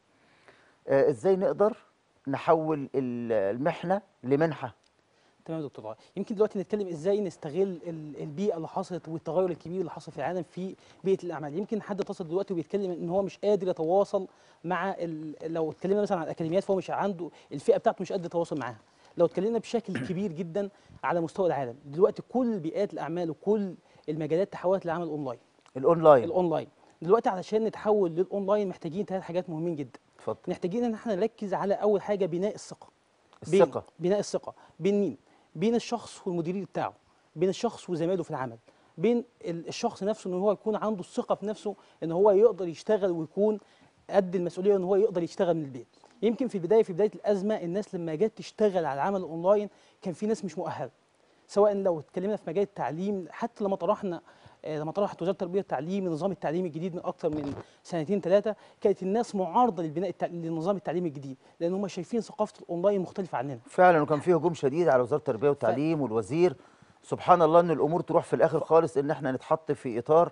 آه، ازاي نقدر نحول ال- المحنه لمنحه تمام يا دكتور طه يمكن دلوقتي نتكلم ازاي نستغل ال- البيئه اللي حصلت والتغير الكبير اللي حصل في العالم في بيئه الاعمال يمكن حد اتصل دلوقتي وبيتكلم ان هو مش قادر يتواصل مع ال... لو اتكلمنا مثلا عن الاكاديميات فهو مش عنده الفئه بتاعته مش قادر يتواصل معاها لو اتكلمنا بشكل كبير جدا على مستوى العالم دلوقتي كل بيئات الاعمال وكل المجالات تحولت لعمل اونلاين الاونلاين الاونلاين دلوقتي علشان نتحول للاونلاين محتاجين ثلاث حاجات مهمين جدا اتفضل محتاجين ان احنا نركز على اول حاجه بناء الثقه بين- الثقة. بناء الثقه بين مين بين الشخص والمدير بتاعه بين الشخص وزمايله في العمل بين ال- الشخص نفسه ان هو يكون عنده الثقه في نفسه ان هو يقدر يشتغل ويكون قد المسؤوليه ان هو يقدر يشتغل من البيت يمكن في البدايه في بدايه الازمه الناس لما جت تشتغل على العمل الاونلاين كان في ناس مش مؤهله سواء لو اتكلمنا في مجال التعليم حتى لما طرحنا آه، لما طرحت وزاره التربيه والتعليم النظام التعليمي الجديد من اكثر من سنتين ثلاثه كانت الناس معارضه للبناء التع... للنظام التعليمي الجديد لان هم شايفين ثقافه الاونلاين مختلفه عننا فعلا وكان فيه هجوم شديد على وزاره التربيه والتعليم والوزير سبحان الله ان الامور تروح في الاخر خالص ان احنا نتحط في اطار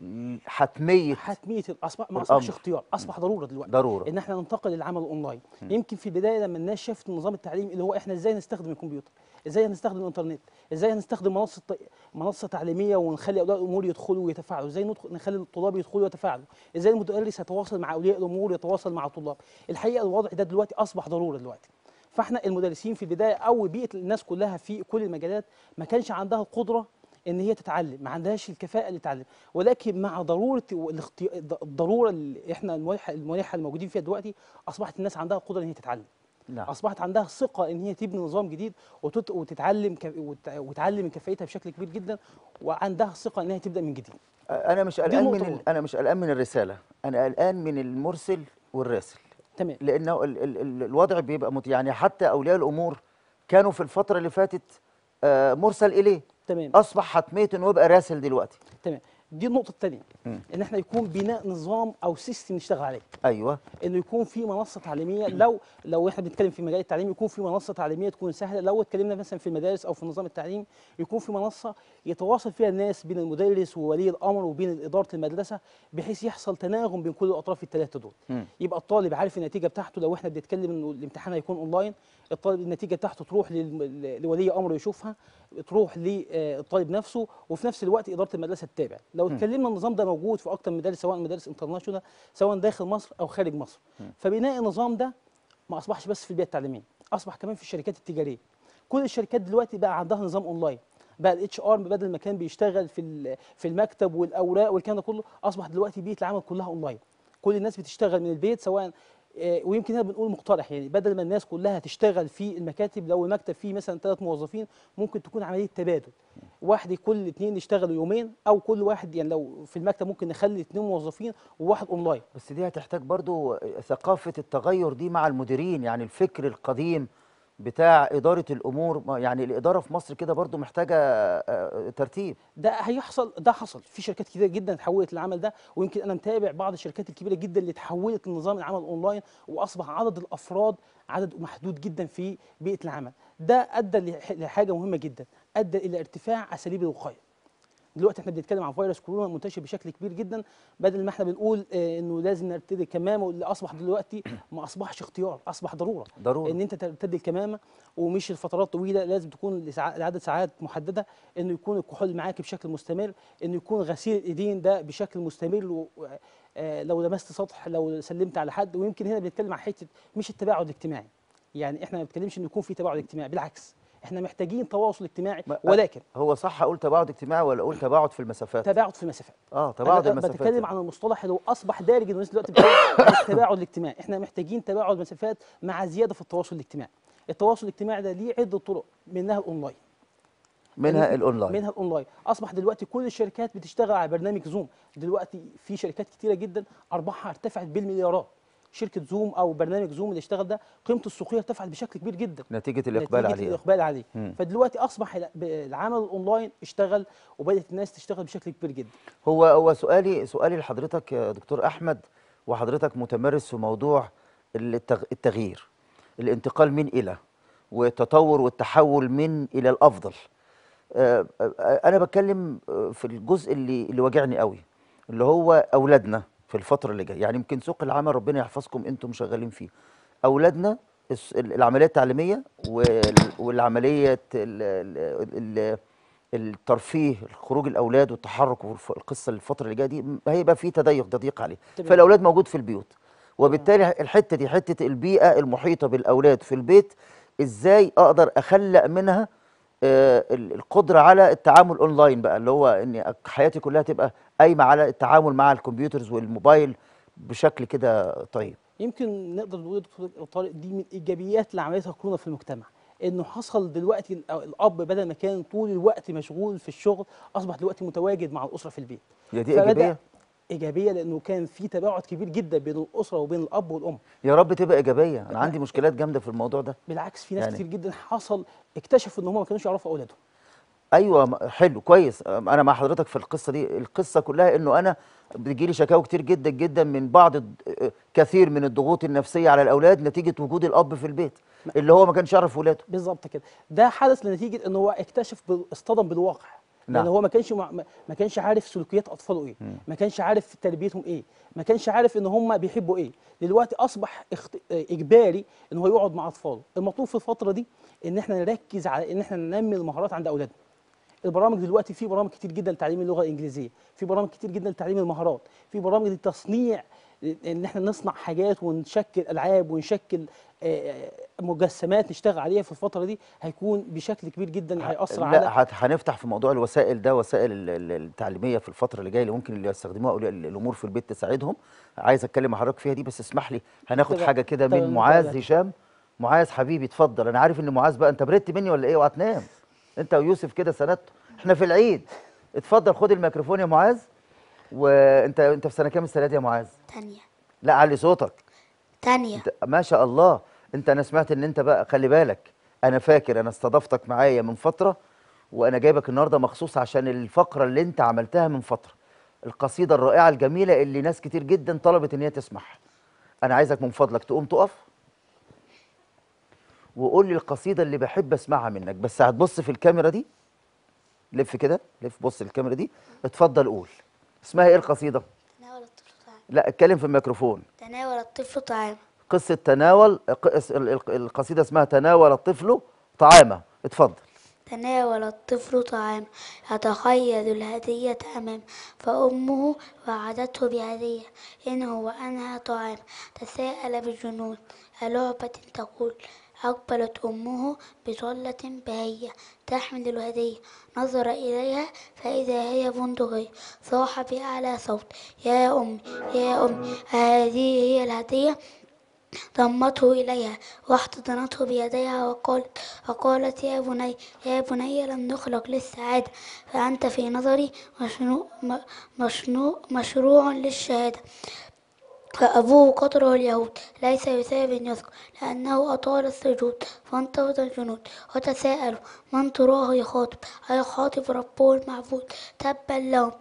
حتميه حتميه اصبح ما الأمر. اصبحش اختيار اصبح ضروره دلوقتي ضرورة. ان احنا ننتقل للعمل الاونلاين يمكن في البدايه لما الناس شافت النظام التعليمي اللي هو احنا ازاي نستخدم الكمبيوتر ازاي هنستخدم الانترنت ازاي هنستخدم منصه منصه تعليميه ونخلي اولياء الامور يدخلوا ويتفاعلوا ازاي ندخل نخلي الطلاب يدخلوا ويتفاعلوا ازاي المدرس يتواصل مع اولياء الامور يتواصل مع الطلاب الحقيقه الوضع ده دلوقتي اصبح ضروره دلوقتي فاحنا المدرسين في البدايه او بيئه الناس كلها في كل المجالات ما كانش عندها القدره ان هي تتعلم ما عندهاش الكفاءه اللي تتعلم ولكن مع ضروره والاختي... الضروره اللي احنا الملحه الملحه الموجودين فيها دلوقتي اصبحت الناس عندها القدره ان هي تتعلم نعم اصبحت عندها ثقه ان هي تبني نظام جديد وتت... وتتعلم ك... وت... وتعلم من كفاءتها بشكل كبير جدا وعندها ثقه ان هي تبدا من جديد انا مش دي قلقان النقطة من ال... الأولى. انا مش قلقان من الرساله انا قلقان من المرسل والراسل تمام لانه ال... ال... ال... الوضع بيبقى مت... يعني حتى اولياء الامور كانوا في الفتره اللي فاتت آه مرسل اليه تمام اصبح حتميه انه يبقى راسل دلوقتي تمام دي النقطه الثانيه مم. ان احنا يكون بناء نظام او سيستم نشتغل عليه ايوه انه يكون في منصه تعليميه لو لو احنا بنتكلم في مجال التعليم يكون في منصه تعليميه تكون سهله لو اتكلمنا مثلا في المدارس او في نظام التعليم يكون في منصه يتواصل فيها الناس بين المدرس وولي الامر وبين اداره المدرسه بحيث يحصل تناغم بين كل الاطراف الثلاثه دول مم. يبقى الطالب عارف النتيجه بتاعته لو احنا بنتكلم انه الامتحان هيكون اونلاين الطالب النتيجه بتاعته تروح لل- لولي امره يشوفها تروح للطالب نفسه وفي نفس الوقت اداره المدرسه تتابع لو مم. اتكلمنا النظام ده موجود في اكتر من مدارس سواء مدارس انترناشونال سواء داخل مصر او خارج مصر فبناء النظام ده ما اصبحش بس في البيئه التعليميه اصبح كمان في الشركات التجاريه كل الشركات دلوقتي بقى عندها نظام اونلاين بقى الاتش ار بدل ما كان بيشتغل في ال- في المكتب والاوراق والكلام ده كله اصبح دلوقتي بيئه العمل كلها اونلاين كل الناس بتشتغل من البيت سواء آه، ويمكن هنا بنقول مقترح يعني بدل ما الناس كلها تشتغل في المكاتب لو المكتب فيه مثلا ثلاث موظفين ممكن تكون عمليه تبادل واحد كل اثنين يشتغلوا يومين او كل واحد يعني لو في المكتب ممكن نخلي اثنين موظفين وواحد اونلاين بس دي هتحتاج برضو ثقافة التغير دي مع المديرين يعني الفكر القديم بتاع إدارة الأمور ما- يعني الإدارة في مصر كده برضو محتاجة آه، ترتيب ده هيحصل ده حصل في شركات كتير جدا اتحولت للعمل ده ويمكن انا متابع بعض الشركات الكبيره جدا اللي اتحولت لنظام العمل اونلاين واصبح عدد الافراد عدد محدود جدا في بيئه العمل ده ادى لح- لحاجه مهمه جدا ادى الى ارتفاع اساليب الوقايه دلوقتي احنا بنتكلم عن فيروس كورونا منتشر بشكل كبير جدا بدل ما احنا بنقول آه، انه لازم نرتدي الكمامه واللي اصبح دلوقتي ما اصبحش اختيار اصبح ضروره ضروري. ان انت ترتدي الكمامه ومش لفترات طويله لازم تكون لساع- لعدد ساعات محدده انه يكون الكحول معاك بشكل مستمر انه يكون غسيل الايدين ده بشكل مستمر و... آه، لو لمست سطح لو سلمت على حد ويمكن هنا بنتكلم عن حته مش التباعد الاجتماعي يعني احنا ما بنتكلمش انه يكون في تباعد اجتماعي بالعكس احنا محتاجين تواصل اجتماعي ولكن هو صح اقول تباعد اجتماعي ولا اقول تباعد في المسافات تباعد في المسافات اه تباعد أنا المسافات بتكلم عن المصطلح اللي هو اصبح دارج الناس دلوقتي بتتكلم عن التباعد الاجتماعي احنا محتاجين تباعد مسافات مع زياده في التواصل الاجتماعي التواصل الاجتماعي ده ليه عده طرق منها الاونلاين منها إن- الاونلاين منها الاونلاين اصبح دلوقتي كل الشركات بتشتغل على برنامج زوم دلوقتي في شركات كتيره جدا ارباحها ارتفعت بالمليارات شركه زوم او برنامج زوم اللي اشتغل ده قيمته السوقيه ارتفعت بشكل كبير جدا نتيجه الاقبال نتيجة عليه الاقبال عليه مم. فدلوقتي اصبح ال- ب- العمل الاونلاين اشتغل وبدات الناس تشتغل بشكل كبير جدا هو هو سؤالي سؤالي لحضرتك يا دكتور احمد وحضرتك متمرس في موضوع التغ- التغيير الانتقال من الى والتطور والتحول من الى الافضل آه، آه، انا بتكلم آه، في الجزء اللي اللي واجعني قوي اللي هو اولادنا في الفتره اللي جايه يعني يمكن سوق العمل ربنا يحفظكم انتم شغالين فيه اولادنا الس- العمليه التعليميه وال- والعمليه ال- ال- ال- الترفيه خروج الاولاد والتحرك والقصه الفتره اللي جايه دي م- هيبقى في تضيق تضييق عليه تمام. فالاولاد موجود في البيوت وبالتالي الحته دي حته البيئه المحيطه بالاولاد في البيت ازاي اقدر اخلق منها آه، ال- القدره على التعامل اونلاين بقى اللي هو ان حياتي كلها تبقى قايمه على التعامل مع الكمبيوترز والموبايل بشكل كده طيب يمكن نقدر نقول يا دكتور طارق دي من ايجابيات اللي عملتها كورونا في المجتمع انه حصل دلوقتي ال- الاب بدل ما كان طول الوقت مشغول في الشغل اصبح دلوقتي متواجد مع الاسره في البيت هي دي فبدأ- ايجابيه ايجابيه لانه كان في تباعد كبير جدا بين الاسره وبين الاب والام يا رب تبقى ايجابيه انا عندي مشكلات جامده في الموضوع ده بالعكس في ناس يعني- كتير جدا حصل اكتشفوا ان هم ما كانوش يعرفوا اولادهم ايوه م- حلو كويس أم، انا مع حضرتك في القصه دي القصه كلها انه انا بتجيلي شكاوى كتير جدا جدا من بعض الد- كثير من الضغوط النفسيه على الاولاد نتيجه وجود الاب في البيت اللي هو ما كانش يعرف ولاده بالظبط كده ده حدث لنتيجه ان هو اكتشف بال- اصطدم بالواقع نعم. لان هو ما كانش مع- ما ما كانش عارف سلوكيات اطفاله ايه ما كانش عارف تربيتهم ايه ما كانش عارف ان هم بيحبوا ايه دلوقتي اصبح اخت... آه، اجباري ان هو يقعد مع اطفاله المطلوب في الفتره دي ان احنا نركز على ان احنا ننمي المهارات عند اولادنا البرامج دلوقتي في برامج كتير جدا لتعليم اللغه الانجليزيه في برامج كتير جدا لتعليم المهارات في برامج للتصنيع ان احنا نصنع حاجات ونشكل العاب ونشكل آه، مجسمات نشتغل عليها في الفتره دي هيكون بشكل كبير جدا هيأثر على لا هت- هنفتح في موضوع الوسائل ده وسائل ال- ال- التعليميه في الفتره اللي جايه اللي ممكن اللي يستخدموها اولياء ال- الامور في البيت تساعدهم عايز اتكلم مع حضرتك فيها دي بس اسمح لي هناخد تمام. حاجه كده من تمام، معاذ تمام. هشام معاذ حبيبي اتفضل انا عارف ان معاذ بقى انت بردت مني ولا ايه اوعى تنام انت ويوسف كده سندتوا احنا في العيد اتفضل خد الميكروفون يا معاذ وانت انت في سنه كام السنه دي يا معاذ تانية لا علي صوتك تانية انت ما شاء الله انت انا سمعت ان انت بقى خلي بالك انا فاكر انا استضفتك معايا من فتره وانا جايبك النهارده مخصوص عشان الفقره اللي انت عملتها من فتره القصيده الرائعه الجميله اللي ناس كتير جدا طلبت ان هي تسمعها انا عايزك من فضلك تقوم تقف وقول لي القصيده اللي بحب اسمعها منك بس هتبص في الكاميرا دي لف كده لف بص الكاميرا دي اتفضل قول اسمها ايه القصيده تناول الطفل طعام لا اتكلم في الميكروفون تناول الطفل طعام قصة تناول قص- ال- ال- القصيدة اسمها تناول الطفل طعامه اتفضل تناول الطفل طعام يتخيل الهدية أمام فأمه وعدته بهدية إن هو أنهى طعام تساءل بجنون ألعبة تقول أقبلت أمه بطلة بهية تحمل الهدية نظر إليها فإذا هي بندقية صاح بأعلى صوت يا أمي يا أمي هذه هي الهدية ضمته إليها واحتضنته بيديها وقالت وقالت يا بني يا بني لم نخلق للسعادة فأنت في نظري مشنوع مشنوع مشروع للشهادة فأبوه قتله اليهود ليس يثاب يذكر لأنه أطال السجود فانتفض الجنود وتساءلوا من تراه يخاطب أيخاطب ربه المعبود تبا لهم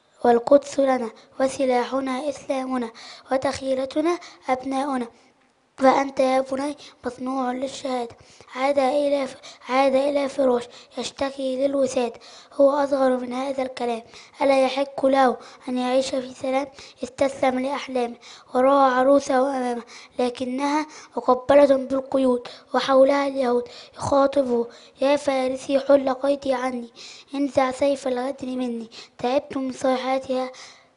والقدس لنا وسلاحنا إسلامنا وتخيلتنا أبناؤنا فأنت يا بني مصنوع للشهادة عاد إلى عاد إلى فراش يشتكي للوساد هو أصغر من هذا الكلام ألا يحق له أن يعيش في سلام استسلم لأحلامه ورأى عروسه أمامه لكنها مقبلة بالقيود وحولها اليهود يخاطبه يا فارسي حل قيدي عني انزع سيف الغدر مني تعبت من صيحاتها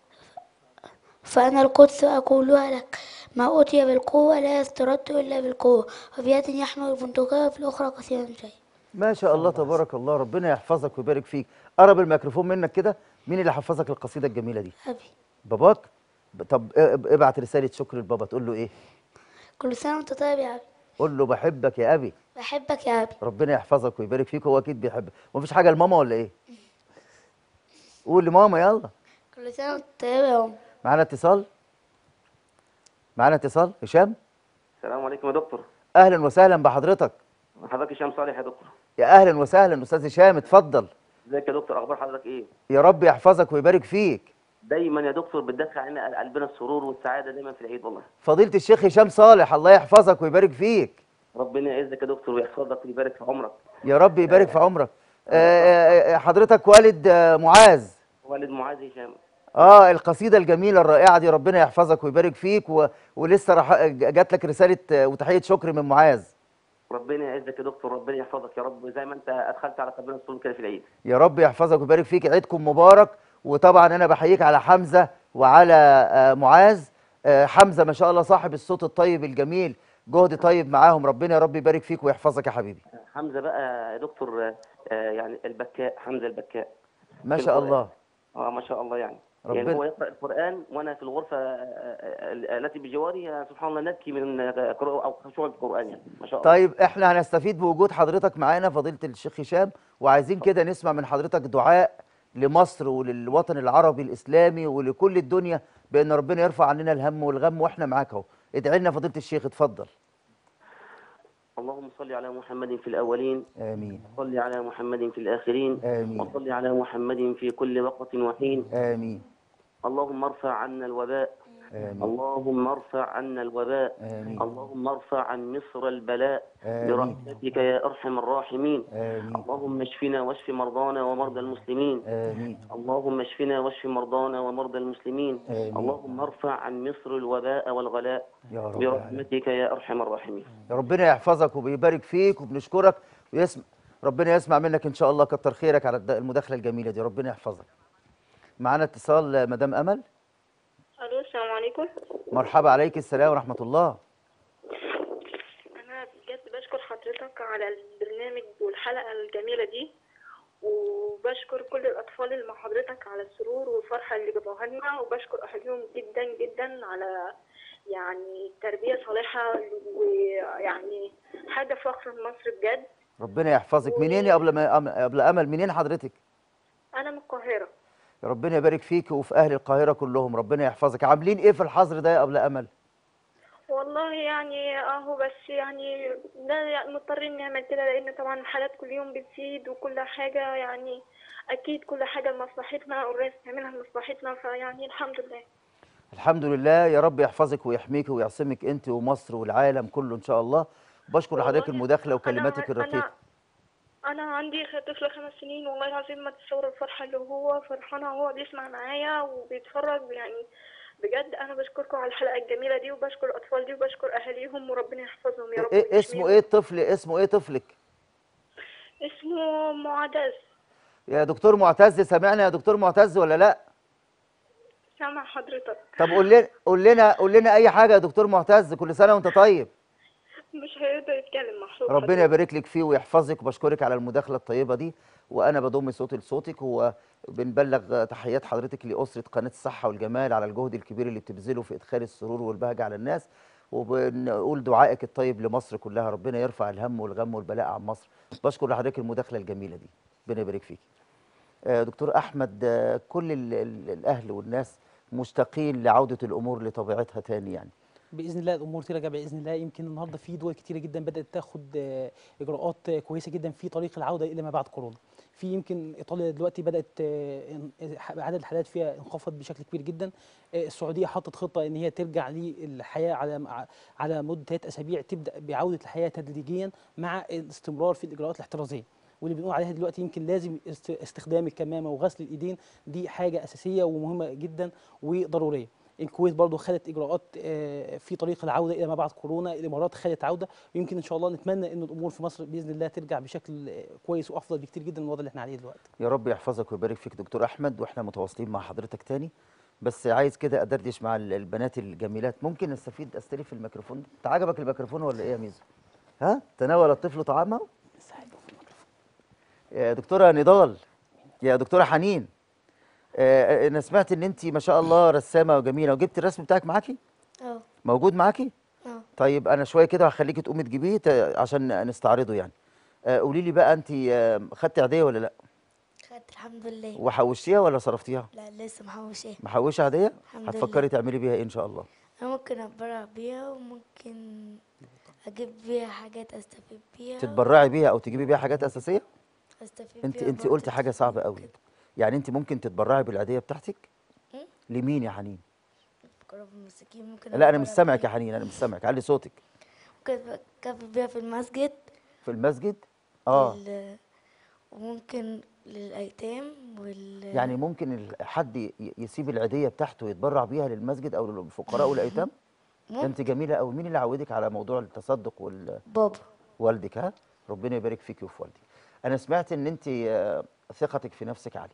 فأنا القدس أقولها لك ما أوتي بالقوة لا يسترد إلا بالقوة وبيد يحمل البندقية وفي الأخرى قصيرا شيء ما شاء الله تبارك الله ربنا يحفظك ويبارك فيك قرب الميكروفون منك كده مين اللي حفظك القصيده الجميله دي أبي باباك ب- طب اب- ابعت رساله شكر لبابا تقول له ايه كل سنة وأنت طيب يا أبي قول له بحبك يا ابي بحبك يا أبي ربنا يحفظك ويبارك فيك هو اكيد بيحبك ومفيش حاجه لماما ولا ايه قول لماما يلا كل سنة وأنت طيب يا أم معانا اتصال معانا اتصال هشام السلام عليكم يا دكتور اهلا وسهلا بحضرتك حضرتك هشام صالح يا دكتور يا اهلا وسهلا استاذ هشام اتفضل ازيك يا دكتور اخبار حضرتك ايه يا رب يحفظك ويبارك فيك دايما يا دكتور بتدخل علينا قلبنا السرور والسعاده دايما في العيد والله فضيله الشيخ هشام صالح الله يحفظك ويبارك فيك ربنا يعزك يا دكتور ويحفظك ويبارك في عمرك يا رب يبارك في عمرك آه، آه، آه، حضرتك والد آه، معاذ والد معاذ هشام اه القصيده الجميله الرائعه دي ربنا يحفظك ويبارك فيك و... ولسه راح جات لك رساله آه، وتحيه شكر من معاذ ربنا يعزك يا دكتور ربنا يحفظك يا رب زي ما انت ادخلت على قلبنا السرور كده في العيد يا رب يحفظك ويبارك فيك عيدكم مبارك وطبعا انا بحييك على حمزه وعلى آه، معاذ آه، حمزه ما شاء الله صاحب الصوت الطيب الجميل جهد طيب معاهم ربنا يا رب يبارك فيك ويحفظك يا حبيبي حمزه بقى يا دكتور آه، آه، يعني البكاء حمزه البكاء ما في شاء القرآن. الله اه ما شاء الله يعني ربنا- يعني هو يقرا القران وانا في الغرفه آه، آه، التي بجواري آه، سبحان الله نبكي من آه، قراءه او خشوع القران يعني ما شاء الله طيب احنا هنستفيد بوجود حضرتك معانا فضيله الشيخ هشام وعايزين كده نسمع من حضرتك دعاء لمصر وللوطن العربي الاسلامي ولكل الدنيا بان ربنا يرفع عننا الهم والغم واحنا معاك اهو ادعي لنا فضيله الشيخ اتفضل اللهم صل على محمد في الأولين امين صل على محمد في الآخرين آمين. وصل على محمد في كل وقت وحين امين اللهم ارفع عنا الوباء آمين. اللهم ارفع عنا الوباء آمين. اللهم ارفع عن مصر البلاء آمين. برحمتك يا أرحم الراحمين آمين. اللهم اشفنا واشف مرضانا ومرضى المسلمين آمين اللهم اشفنا واشف مرضانا ومرضى المسلمين آمين. اللهم ارفع عن مصر الوباء والغلاء يا رب العالمين. برحمتك يا أرحم الراحمين ربنا يحفظك وبيبارك فيك وبنشكرك ويسمع ربنا يسمع منك ان شاء الله كتر خيرك على الد- المداخله الجميله دي ربنا يحفظك معانا اتصال آه، مدام امل الو السلام عليكم مرحبا عليك السلام ورحمه الله انا بجد بشكر حضرتك على البرنامج والحلقه الجميله دي وبشكر كل الاطفال اللي مع حضرتك على السرور والفرحه اللي جابوها لنا وبشكر اهاليهم جدا جدا على يعني تربيه صالحه ويعني حاجه فخر لمصر بجد ربنا يحفظك منين يا قبل ما أم- قبل امل منين حضرتك انا من القاهره ربنا يبارك فيك وفي اهل القاهره كلهم ربنا يحفظك عاملين ايه في الحظر ده يا قبل امل والله يعني اهو بس يعني ده يعني مضطرين نعمل كده لان طبعا الحالات كل يوم بتزيد وكل حاجة يعني اكيد كل حاجة لمصلحتنا والرئيس بيعملها لمصلحتنا فيعني الحمد لله الحمد لله يا رب يحفظك ويحميك ويعصمك انت ومصر والعالم كله ان شاء الله بشكر حضرتك المداخله وكلماتك أنا- الرقيقه انا عندي طفل خمس سنين والله العظيم ما تتصور الفرحة اللي هو فرحانة وهو بيسمع معايا وبيتفرج يعني بجد انا بشكركم على الحلقة الجميلة دي وبشكر الاطفال دي وبشكر اهاليهم وربنا يحفظهم يا رب إيه اسمه ايه الطفل اسمه ايه طفلك اسمه معتز يا دكتور معتز سامعنا يا دكتور معتز ولا لا سامع حضرتك طب قول لنا قول لنا قول لنا اي حاجه يا دكتور معتز كل سنه وانت طيب مش هيقدر يتكلم محسوب ربنا يبارك لك فيه ويحفظك وبشكرك على المداخله الطيبه دي وانا بضم صوتي لصوتك وبنبلغ تحيات حضرتك لاسره قناه الصحه والجمال على الجهد الكبير اللي بتبذله في ادخال السرور والبهجه على الناس وبنقول دعائك الطيب لمصر كلها ربنا يرفع الهم والغم والبلاء عن مصر بشكر لحضرتك المداخله الجميله دي ربنا يبارك فيك آه، دكتور احمد آه، كل ال- ال- الاهل والناس مشتاقين لعوده الامور لطبيعتها تاني يعني باذن الله الامور ترجع باذن الله يمكن النهارده في دول كتيره جدا بدات تاخد آه، اجراءات آه، كويسه جدا في طريق العوده الى ما بعد كورونا في يمكن ايطاليا دلوقتي بدات آه، ان- عدد الحالات فيها انخفض بشكل كبير جدا آه، السعوديه حطت خطه ان هي ترجع للحياه على على مده ثلاث اسابيع تبدا بعوده الحياه تدريجيا مع الاستمرار في الاجراءات الاحترازيه واللي بنقول عليها دلوقتي يمكن لازم است- استخدام الكمامه وغسل الايدين دي حاجه اساسيه ومهمه جدا وضروريه الكويت برضو خدت اجراءات آه، في طريق العوده الى ما بعد كورونا الامارات خدت عوده ويمكن ان شاء الله نتمنى ان الامور في مصر باذن الله ترجع بشكل آه، كويس وافضل بكتير جدا من الوضع اللي احنا عليه دلوقتي يا رب يحفظك ويبارك فيك دكتور احمد واحنا متواصلين مع حضرتك تاني بس عايز كده ادردش مع ال- البنات الجميلات ممكن استفيد استلف الميكروفون انت عجبك الميكروفون ولا ايه يا ميزو ها تناول الطفل طعامه يا دكتوره نضال يا دكتوره حنين آه، انا سمعت ان انت ما شاء الله رسامه وجميله وجبت الرسم بتاعك معاكي اه موجود معاكي اه طيب انا شويه كده هخليكي تقومي تجيبيه ت- عشان نستعرضه يعني آه، قولي لي بقى انت آه، خدتي عاديه ولا لا خدت الحمد لله وحوشتيها ولا صرفتيها لا لسه محوش ايه محوشه عاديه الحمد هتفكري تعملي بيها ايه ان شاء الله انا ممكن اتبرع بيها وممكن اجيب بيها حاجات استفيد بيها تتبرعي بيها او تجيبي بيها حاجات اساسيه استفيد انت بيها انت برضه. قلتي حاجه صعبه قوي يعني انت ممكن تتبرعي بالعاديه بتاعتك مم؟ لمين يا حنين قرب المساكين ممكن لا انا مش أتبرع سامعك يا بيها. حنين انا مش سامعك علي صوتك ممكن اكفي بيها في المسجد في المسجد اه لل... وممكن للايتام وال يعني ممكن ال- حد ي- يسيب العيديه بتاعته يتبرع بيها للمسجد او للفقراء والايتام ممكن. انت جميله قوي مين اللي عودك على موضوع التصدق وال بابا والدك ها ربنا يبارك فيك وفي والدك انا سمعت ان انت آه، ثقتك في نفسك عاليه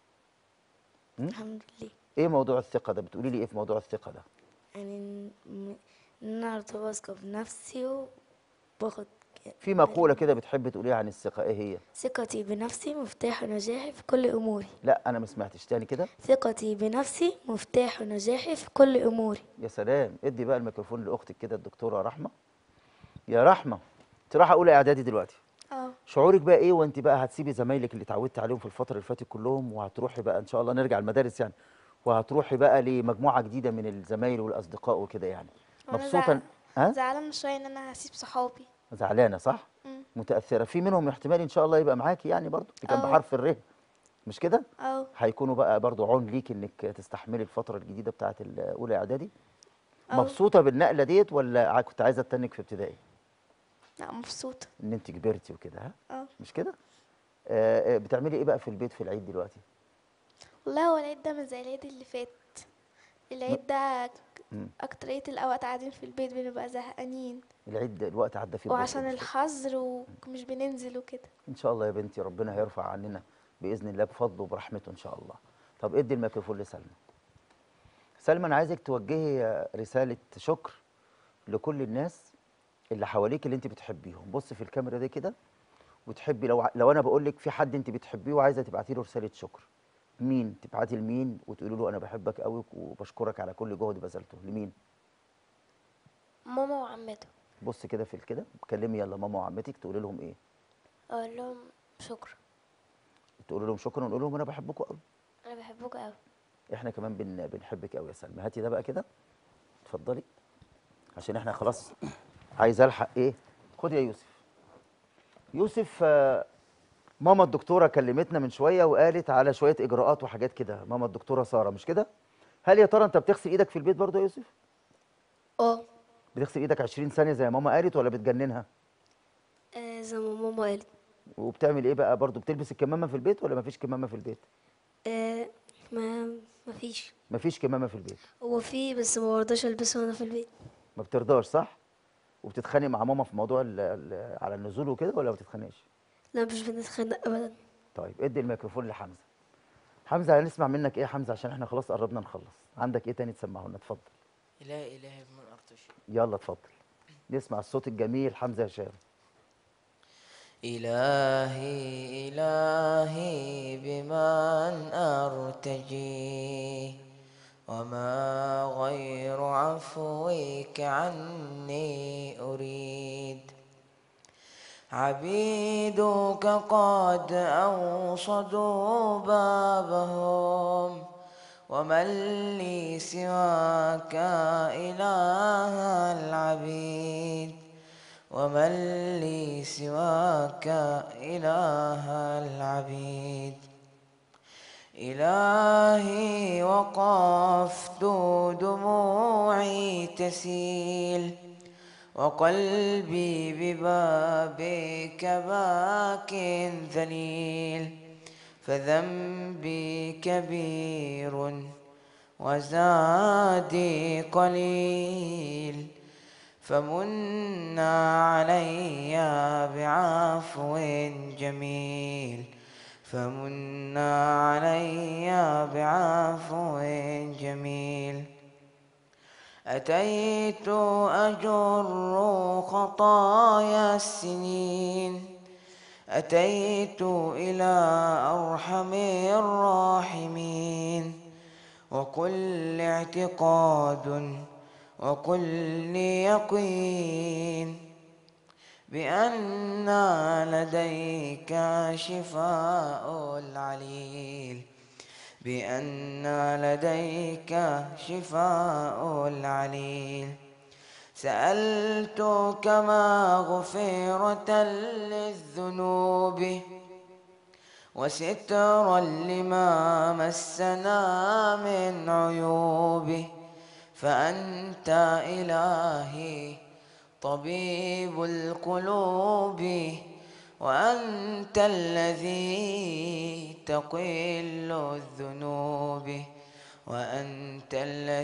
م? الحمد لله ايه موضوع الثقه ده بتقولي لي ايه في موضوع الثقه ده يعني ان م- إن انا أعرف واثقة بنفسي وباخد ك- في مقوله كده بتحب تقوليها عن الثقه ايه هي ثقتي بنفسي مفتاح نجاحي في كل اموري لا انا ما سمعتش تاني كده ثقتي بنفسي مفتاح نجاحي في كل اموري يا سلام ادي بقى الميكروفون لاختك كده الدكتوره رحمه يا رحمه انت رايحه اولى اعدادي دلوقتي اه شعورك بقى ايه وانت بقى هتسيبي زمايلك اللي اتعودتي عليهم في الفتره اللي فاتت كلهم وهتروحي بقى ان شاء الله نرجع المدارس يعني وهتروحي بقى لمجموعه جديده من الزمايل والاصدقاء وكده يعني وأنا مبسوطه زعل- ها زعلانة شوية ان انا هسيب صحابي زعلانه صح مم. متاثره في منهم احتمال ان شاء الله يبقى معاكي يعني برضو اللي كان أه. بحرف الر مش كده اه هيكونوا بقى برضو عون ليك انك تستحملي الفتره الجديده بتاعه الاولى اعدادي أه. مبسوطه بالنقله ديت ولا ع- كنت عايزه تتنك في ابتدائي لا مبسوطة ان انت كبرتي وكده ها اه مش كده آه آه، بتعملي ايه بقى في البيت في العيد دلوقتي والله هو العيد ده مش زي العيد اللي فات العيد ده مم. أكترية الأوقات قاعدين في البيت بنبقى زهقانين العيد ده الوقت عدى فيه ببطء وعشان مش كده؟ الحظر ومش بننزل وكده ان شاء الله يا بنتي ربنا هيرفع عننا باذن الله بفضله وبرحمته ان شاء الله طب ادي الميكروفون لسلمى سلمى انا عايزك توجهي آه، رساله شكر لكل الناس اللي حواليك اللي انت بتحبيهم بص في الكاميرا دي كده وتحبي لو ع- لو انا بقول لك في حد انت بتحبيه وعايزه تبعتي له رساله شكر مين تبعتي لمين وتقولي له انا بحبك قوي وبشكرك على كل جهد بذلته لمين ماما وعمته بص كده في الكده كلمي يلا ماما وعمتك تقولي لهم ايه اقول لهم شكرا تقولي لهم شكرا ونقول لهم انا بحبكم قوي انا بحبكم قوي احنا كمان بن... بنحبك قوي يا سلمى هاتي ده بقى كده اتفضلي عشان احنا خلاص عايز الحق ايه خد يا يوسف يوسف آه، ماما الدكتوره كلمتنا من شويه وقالت على شويه اجراءات وحاجات كده ماما الدكتوره ساره مش كده هل يا ترى انت بتغسل ايدك في البيت برضه يا يوسف اه بتغسل ايدك 20 ثانيه زي ما ماما قالت ولا بتجننها آه، زي ما ماما قالت وبتعمل ايه بقى برضه بتلبس الكمامه في البيت ولا مفيش كمامه في البيت آه، ما مفيش مفيش كمامه في البيت هو في بس ما برضاش البسه وانا في البيت ما بترضاش صح وبتتخانق مع ماما في موضوع ال ال على النزول وكده ولا ما بتتخانقش لا مش بنتخانق ابدا طيب ادي الميكروفون لحمزه حمزه هنسمع منك ايه يا حمزه عشان احنا خلاص قربنا نخلص عندك ايه تاني تسمعه لنا اتفضل لا إله من أرتشي يلا اتفضل نسمع الصوت الجميل حمزه هشام إلهي إلهي بمن أرتجي وما غير عفوك عني أريد عبيدك قد أوصدوا بابهم ومن لي سواك إله العبيد ومن لي سواك سواك إله العبيد إلهي وقفت دموعي تسيل وقلبي ببابك باك ذليل فذنبي كبير وزادي قليل فمن علي بعفو جميل فمن علي بعفو جميل أتيت أجر خطايا السنين أتيت إلى أرحم الراحمين وكل اعتقاد وكل يقين بأن لديك شفاء العليل بأن لديك شفاء العليل سألتك مغفرة للذنوب وسترا لما مسنا من عيوب فأنت إلهي طبيب القلوب وأنت الذي تقل الذنوب وأنت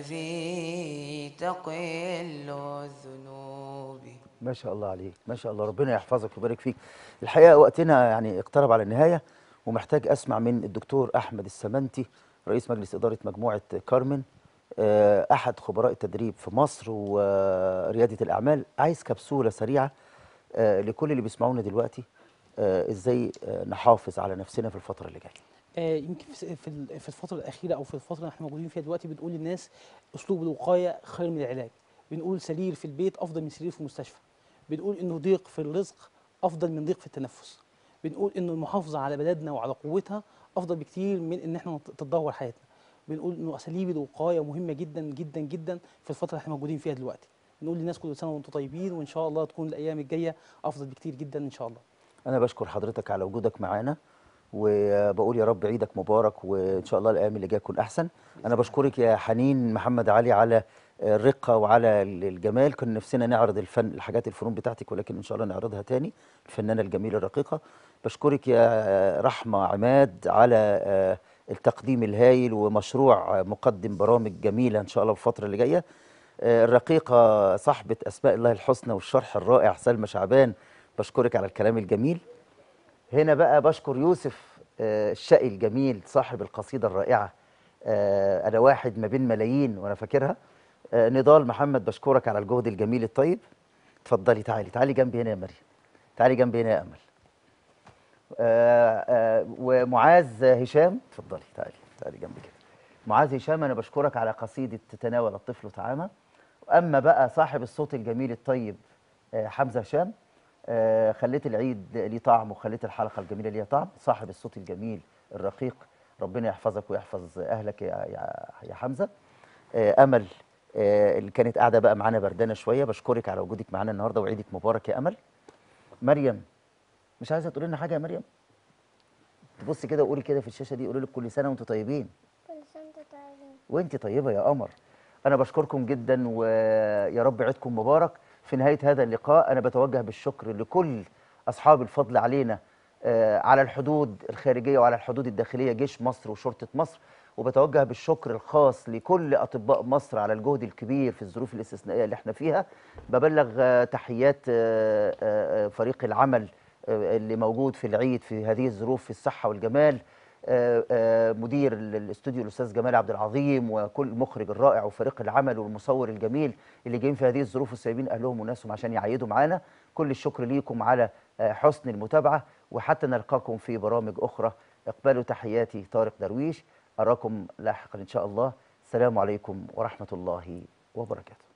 الذي تقل الذنوب ما شاء الله عليك ما شاء الله ربنا يحفظك ويبارك فيك الحقيقه وقتنا يعني اقترب على النهايه ومحتاج اسمع من الدكتور احمد السمنتي رئيس مجلس اداره مجموعه كارمن آه، احد خبراء التدريب في مصر ورياده الاعمال عايز كبسوله سريعه آه، لكل اللي بيسمعونا دلوقتي آه، ازاي آه، نحافظ على نفسنا في الفتره اللي جايه آه، يمكن في في ال- في الفترة الأخيرة أو في الفترة اللي احنا موجودين فيها دلوقتي بنقول للناس أسلوب الوقاية خير من العلاج بنقول سرير في البيت أفضل من سرير في المستشفى بنقول إنه ضيق في الرزق أفضل من ضيق في التنفس بنقول إنه المحافظة على بلدنا وعلى قوتها أفضل بكتير من إن احنا نت- تتدهور حياتنا بنقول إنه أساليب الوقاية مهمة جدا جدا جدا في الفترة اللي احنا موجودين فيها دلوقتي بنقول للناس كل سنة وأنتم طيبين وإن شاء الله تكون الأيام الجاية أفضل بكتير جدا إن شاء الله انا بشكر حضرتك على وجودك معانا وبقول يا رب عيدك مبارك وان شاء الله الايام اللي جايه تكون احسن انا بشكرك يا حنين محمد علي على الرقه وعلى الجمال كنا نفسنا نعرض الفن الحاجات الفنون بتاعتك ولكن ان شاء الله نعرضها تاني الفنانه الجميله الرقيقه بشكرك يا رحمه عماد على آه، التقديم الهايل ومشروع مقدم برامج جميله ان شاء الله في الفتره اللي جايه آه، الرقيقه صاحبه اسماء الله الحسنى والشرح الرائع سلمى شعبان بشكرك على الكلام الجميل هنا بقى بشكر يوسف آه، الشقي الجميل صاحب القصيدة الرائعة آه، أنا واحد ما بين ملايين وأنا فاكرها آه، نضال محمد بشكرك على الجهد الجميل الطيب اتفضلي تعالي تعالي جنبي هنا يا مريم تعالي جنبي هنا يا أمل آه، آه، ومعاذ هشام اتفضلي تعالي تعالي جنبي كده معاذ هشام أنا بشكرك على قصيدة تتناول الطفل طعامه أما بقى صاحب الصوت الجميل الطيب آه، حمزة هشام آه، خليت العيد ليه طعم وخليت الحلقه الجميله ليها طعم صاحب الصوت الجميل الرقيق ربنا يحفظك ويحفظ اهلك يا يا, يا حمزه آه، امل آه، اللي كانت قاعده بقى معانا بردانه شويه بشكرك على وجودك معانا النهارده وعيدك مبارك يا امل مريم مش عايزه تقولي لنا حاجه يا مريم تبصي كده وقولي كده في الشاشه دي قولي لك كل سنه وانتم طيبين كل سنة وانتم طيبين وانت طيبه يا قمر انا بشكركم جدا ويا رب عيدكم مبارك في نهايه هذا اللقاء انا بتوجه بالشكر لكل اصحاب الفضل علينا آه، على الحدود الخارجيه وعلى الحدود الداخليه جيش مصر وشرطه مصر وبتوجه بالشكر الخاص لكل اطباء مصر على الجهد الكبير في الظروف الاستثنائيه اللي احنا فيها ببلغ آه، تحيات آه، آه، آه، فريق العمل آه، اللي موجود في العيد في هذه الظروف في الصحه والجمال آه، آه، مدير ال- الاستوديو الاستاذ جمال عبد العظيم وكل المخرج الرائع وفريق العمل والمصور الجميل اللي جايين في هذه الظروف وسايبين اهلهم وناسهم عشان يعيدوا معانا كل الشكر ليكم على آه، حسن المتابعه وحتى نلقاكم في برامج اخرى اقبلوا تحياتي طارق درويش اراكم لاحقا ان شاء الله السلام عليكم ورحمه الله وبركاته